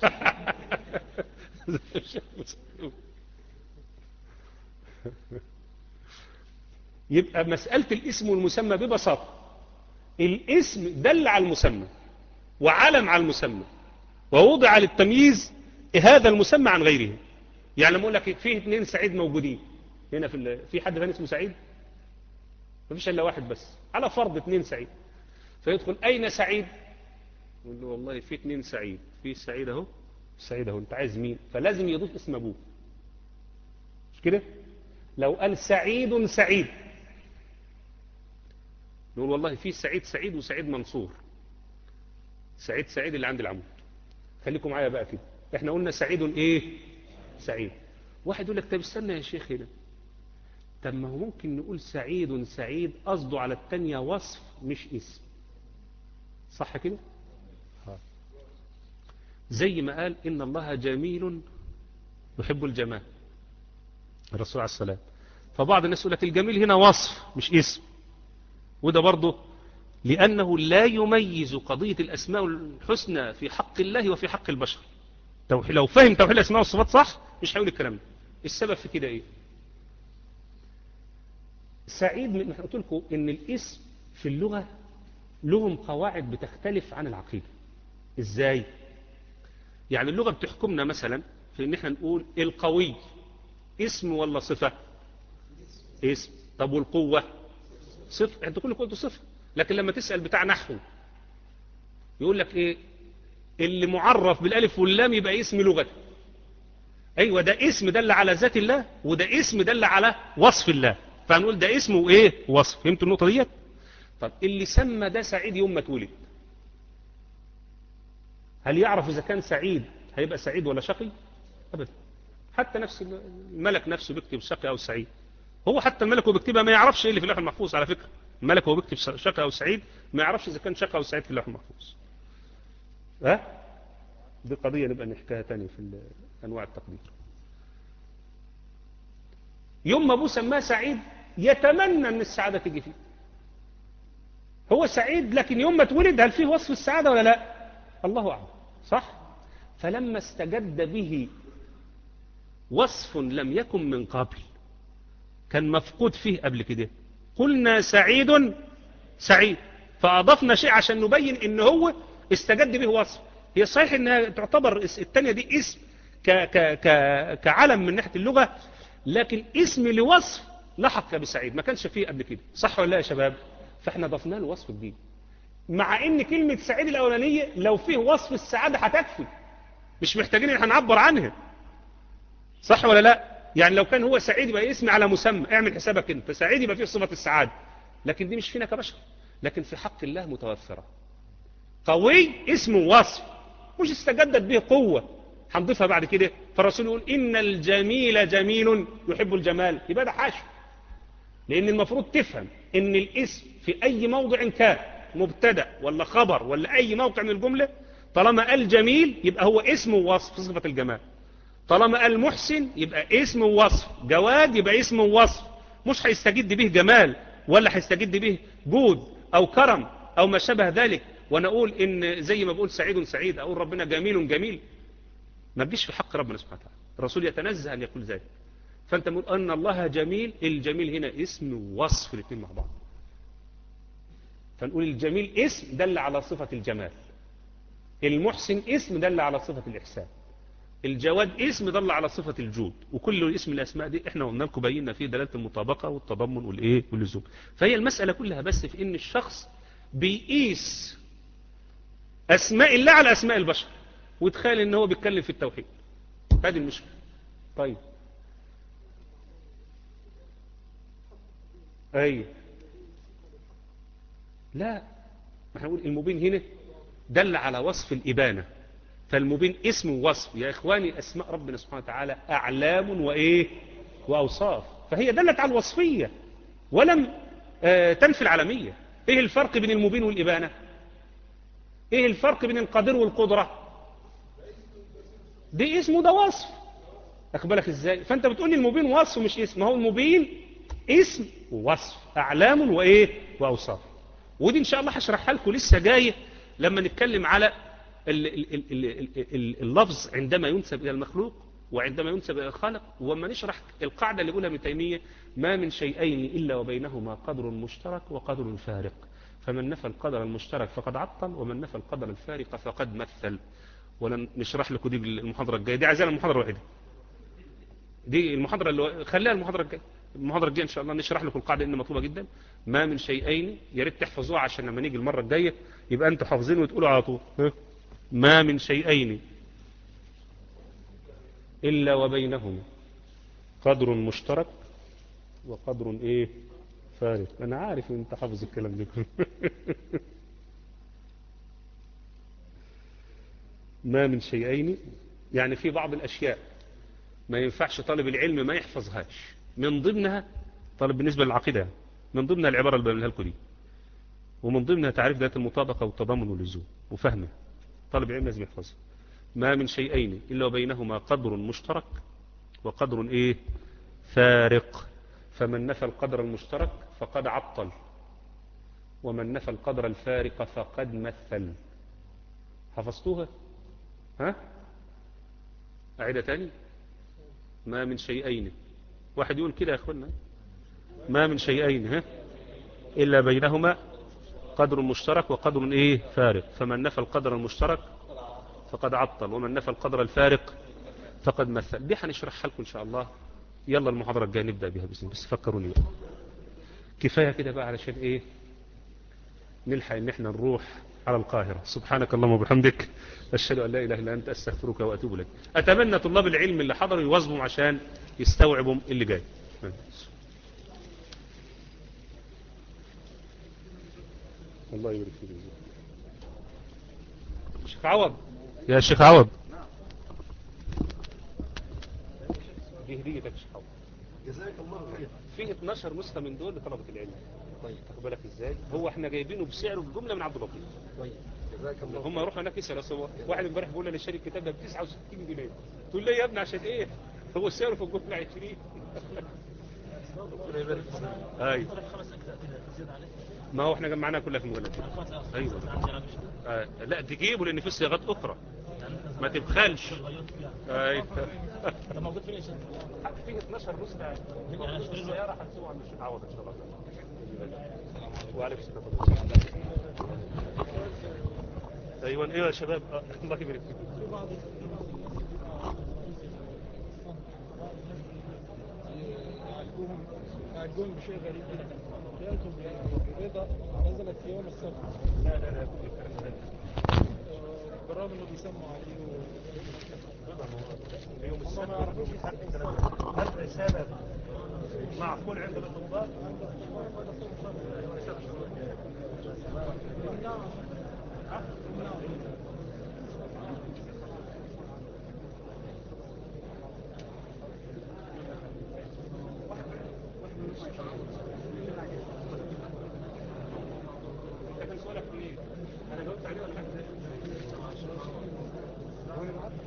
يبقى مسألة الاسم والمسمى ببساطة الاسم دل على المسمى وعلم على المسمى ووضع للتمييز هذا المسمى عن غيره يعني لما اقول لك فيه اثنين سعيد موجودين هنا في في حد ثاني اسمه سعيد ما فيش الا واحد بس على فرض اثنين سعيد فيدخل اين سعيد يقول له والله في اثنين سعيد في سعيد اهو سعيد اهو انت عايز مين فلازم يضيف اسم ابوه مش كده لو قال سعيد سعيد نقول والله في سعيد سعيد وسعيد منصور سعيد سعيد اللي عند العمود خليكم معايا بقى كده احنا قلنا سعيد ايه سعيد واحد يقول لك طب استنى يا شيخ هنا طب ما هو ممكن نقول سعيد سعيد قصده على التانية وصف مش اسم صح كده زي ما قال إن الله جميل يحب الجمال الرسول عليه السلام فبعض الناس يقول لك الجميل هنا وصف مش اسم وده برضه لأنه لا يميز قضية الأسماء الحسنى في حق الله وفي حق البشر لو فهم توحيد الأسماء والصفات صح مش هيقول الكلام ده السبب في كده إيه سعيد من قلت لكم إن الاسم في اللغة لهم قواعد بتختلف عن العقيدة إزاي يعني اللغة بتحكمنا مثلا في إن احنا نقول القوي اسم ولا صفة اسم طب والقوة صفة انت كل قلت صفة لكن لما تسأل بتاع نحو يقول لك ايه اللي معرف بالالف واللام يبقى اسم لغة ايوه ده اسم دل على ذات الله وده اسم دل على وصف الله فهنقول ده اسم وايه وصف فهمت النقطة ديت طب اللي سمى ده سعيد يوم ما اتولد هل يعرف اذا كان سعيد هيبقى سعيد ولا شقي ابدا حتى نفس الملك نفسه بيكتب شقي او سعيد هو حتى الملك وهو بيكتبها ما يعرفش ايه اللي في اللوح المحفوظ على فكره الملك وهو بيكتب شقي او سعيد ما يعرفش اذا كان شقي او سعيد في اللوح المحفوظ ها دي قضيه نبقى نحكيها تاني في انواع التقدير يوم ما ابوه سماه سعيد يتمنى ان السعاده تيجي فيه هو سعيد لكن يوم ما اتولد هل فيه وصف السعاده ولا لا الله اعلم صح فلما استجد به وصف لم يكن من قبل كان مفقود فيه قبل كده قلنا سعيد سعيد فأضفنا شيء عشان نبين ان هو استجد به وصف هي صحيح انها تعتبر التانية دي اسم ك ك ك كعلم من ناحية اللغة لكن اسم لوصف لحق بسعيد ما كانش فيه قبل كده صح ولا لا يا شباب فاحنا ضفنا له وصف جديد مع ان كلمة سعيد الاولانية لو فيه وصف السعادة هتكفي مش محتاجين ان احنا نعبر عنها صح ولا لا يعني لو كان هو سعيد يبقى اسم على مسمى اعمل حسابك انت سعيد يبقى فيه صفة السعادة لكن دي مش فينا كبشر لكن في حق الله متوفرة قوي اسم وصف مش استجدت به قوة هنضيفها بعد كده فالرسول يقول إن الجميل جميل يحب الجمال يبقى ده حاشو لأن المفروض تفهم إن الاسم في أي موضع كان مبتدأ ولا خبر ولا أي موقع من الجملة طالما قال جميل يبقى هو اسم ووصف صفة الجمال طالما قال محسن يبقى اسم ووصف جواد يبقى اسم ووصف مش هيستجد به جمال ولا هيستجد به جود أو كرم أو ما شابه ذلك وأنا أقول إن زي ما بقول سعيد سعيد أقول ربنا جميل جميل ما تجيش في حق ربنا سبحانه وتعالى الرسول يتنزه أن يقول ذلك فأنت تقول أن الله جميل الجميل هنا اسم ووصف الاثنين مع بعض فنقول الجميل اسم دل على صفة الجمال المحسن اسم دل على صفة الإحسان الجواد اسم دل على صفة الجود وكل اسم الأسماء دي احنا قلنا لكم بينا فيه دلالة المطابقة والتضمن والإيه واللزوم فهي المسألة كلها بس في إن الشخص بيقيس أسماء الله على أسماء البشر وتخيل إن هو بيتكلم في التوحيد هذه المشكلة طيب أي لا احنا نقول المبين هنا دل على وصف الإبانة فالمبين اسم ووصف يا إخواني أسماء ربنا سبحانه وتعالى أعلام وإيه وأوصاف فهي دلت على الوصفية ولم آه تنفي العالمية إيه الفرق بين المبين والإبانة إيه الفرق بين القدر والقدرة دي اسم وده وصف أخبرك إزاي فأنت بتقول لي المبين وصف مش اسم هو المبين اسم ووصف أعلام وإيه وأوصاف ودي إن شاء الله هشرحها لكم لسه جاية لما نتكلم على ال ال ال ال ال اللفظ عندما ينسب إلى المخلوق وعندما ينسب إلى الخالق وما نشرح القاعدة اللي يقولها ابن تيمية ما من شيئين إلا وبينهما قدر مشترك وقدر فارق فمن نفى القدر المشترك فقد عطل ومن نفى القدر الفارق فقد مثل ولن نشرح لكم دي المحاضرة الجاية دي عايزانا المحاضرة الواحدة دي المحاضرة اللي خليها المحاضرة الجاية المحاضرة الجاية إن شاء الله نشرح لكم القاعدة إن مطلوبة جدا ما من شيئين يا ريت تحفظوها عشان لما نيجي المرة الجاية يبقى أنتوا حافظين وتقولوا على طول ما من شيئين إلا وبينهما قدر مشترك وقدر إيه فارق أنا عارف أنت حافظ الكلام ده ما من شيئين يعني في بعض الأشياء ما ينفعش طالب العلم ما يحفظهاش من ضمنها طالب بالنسبة للعقيدة يعني. من ضمنها العبارة اللي بقولها لكم دي ومن ضمنها تعريف ذات المطابقة والتضامن واللزوم وفهمها طالب العلم لازم يحفظها ما من شيئين إلا وبينهما قدر مشترك وقدر إيه فارق فمن نفى القدر المشترك فقد عطل ومن نفى القدر الفارق فقد مثل حفظتوها ها أعيدها تاني ما من شيئين واحد يقول كده يا أخوانا ما من شيئين ها إلا بينهما قدر مشترك وقدر إيه فارق فمن نفى القدر المشترك فقد عطل ومن نفى القدر الفارق فقد مثل دي هنشرحها لكم إن شاء الله يلا المحاضرة الجاية نبدأ بها بس بس فكروني بقى كفاية كده بقى علشان إيه نلحق إن إحنا نروح على القاهرة سبحانك اللهم وبحمدك أشهد أن لا إله إلا أنت أستغفرك وأتوب إليك أتمنى طلاب العلم اللي حضروا يواظبوا عشان يستوعبوا اللي جاي الله يبارك فيك شيخ عوض يا شيخ عوض دي هديتك يا شيخ عوض
جزاك الله خير
في 12 نسخة من دول لطلبة العلم
طيب
تاخد بالك ازاي هو احنا جايبينه بسعره بجملة من عبد اللطيف
طيب جزاك الله
هم يروحوا هناك يسألوا سوا واحد امبارح بيقول لي شاري الكتاب ده ب 69 جنيه تقول لي يا ابني عشان ايه هو سعره في الجملة 20
ربنا يبارك فيك
ايوه ما هو احنا جمعناها كلها في المجلد ايوه آه لا تجيبه لان في صياغات اخرى ما تبخلش ايوه
ده موجود فين يا شيخ؟
في 12 نسخة
يعني اشتري له
السيارة هتسوق عند الشيخ عوض ان شاء الله وعليكم السلام ايوه ايوه يا شباب آه، الله يبارك فيكم
يعجبون بشيء غريب جدا يأتوا بيضة نزلت في يوم السبت
لا لا لا كل الكلام ده
بالرغم انه بيسموا عليه
يوم
هم
السبت
ما يعرفوش
هل رسالة معقول عند الاطباء ده كان سؤالك منين؟ انا جاوبت عليه ولا لا؟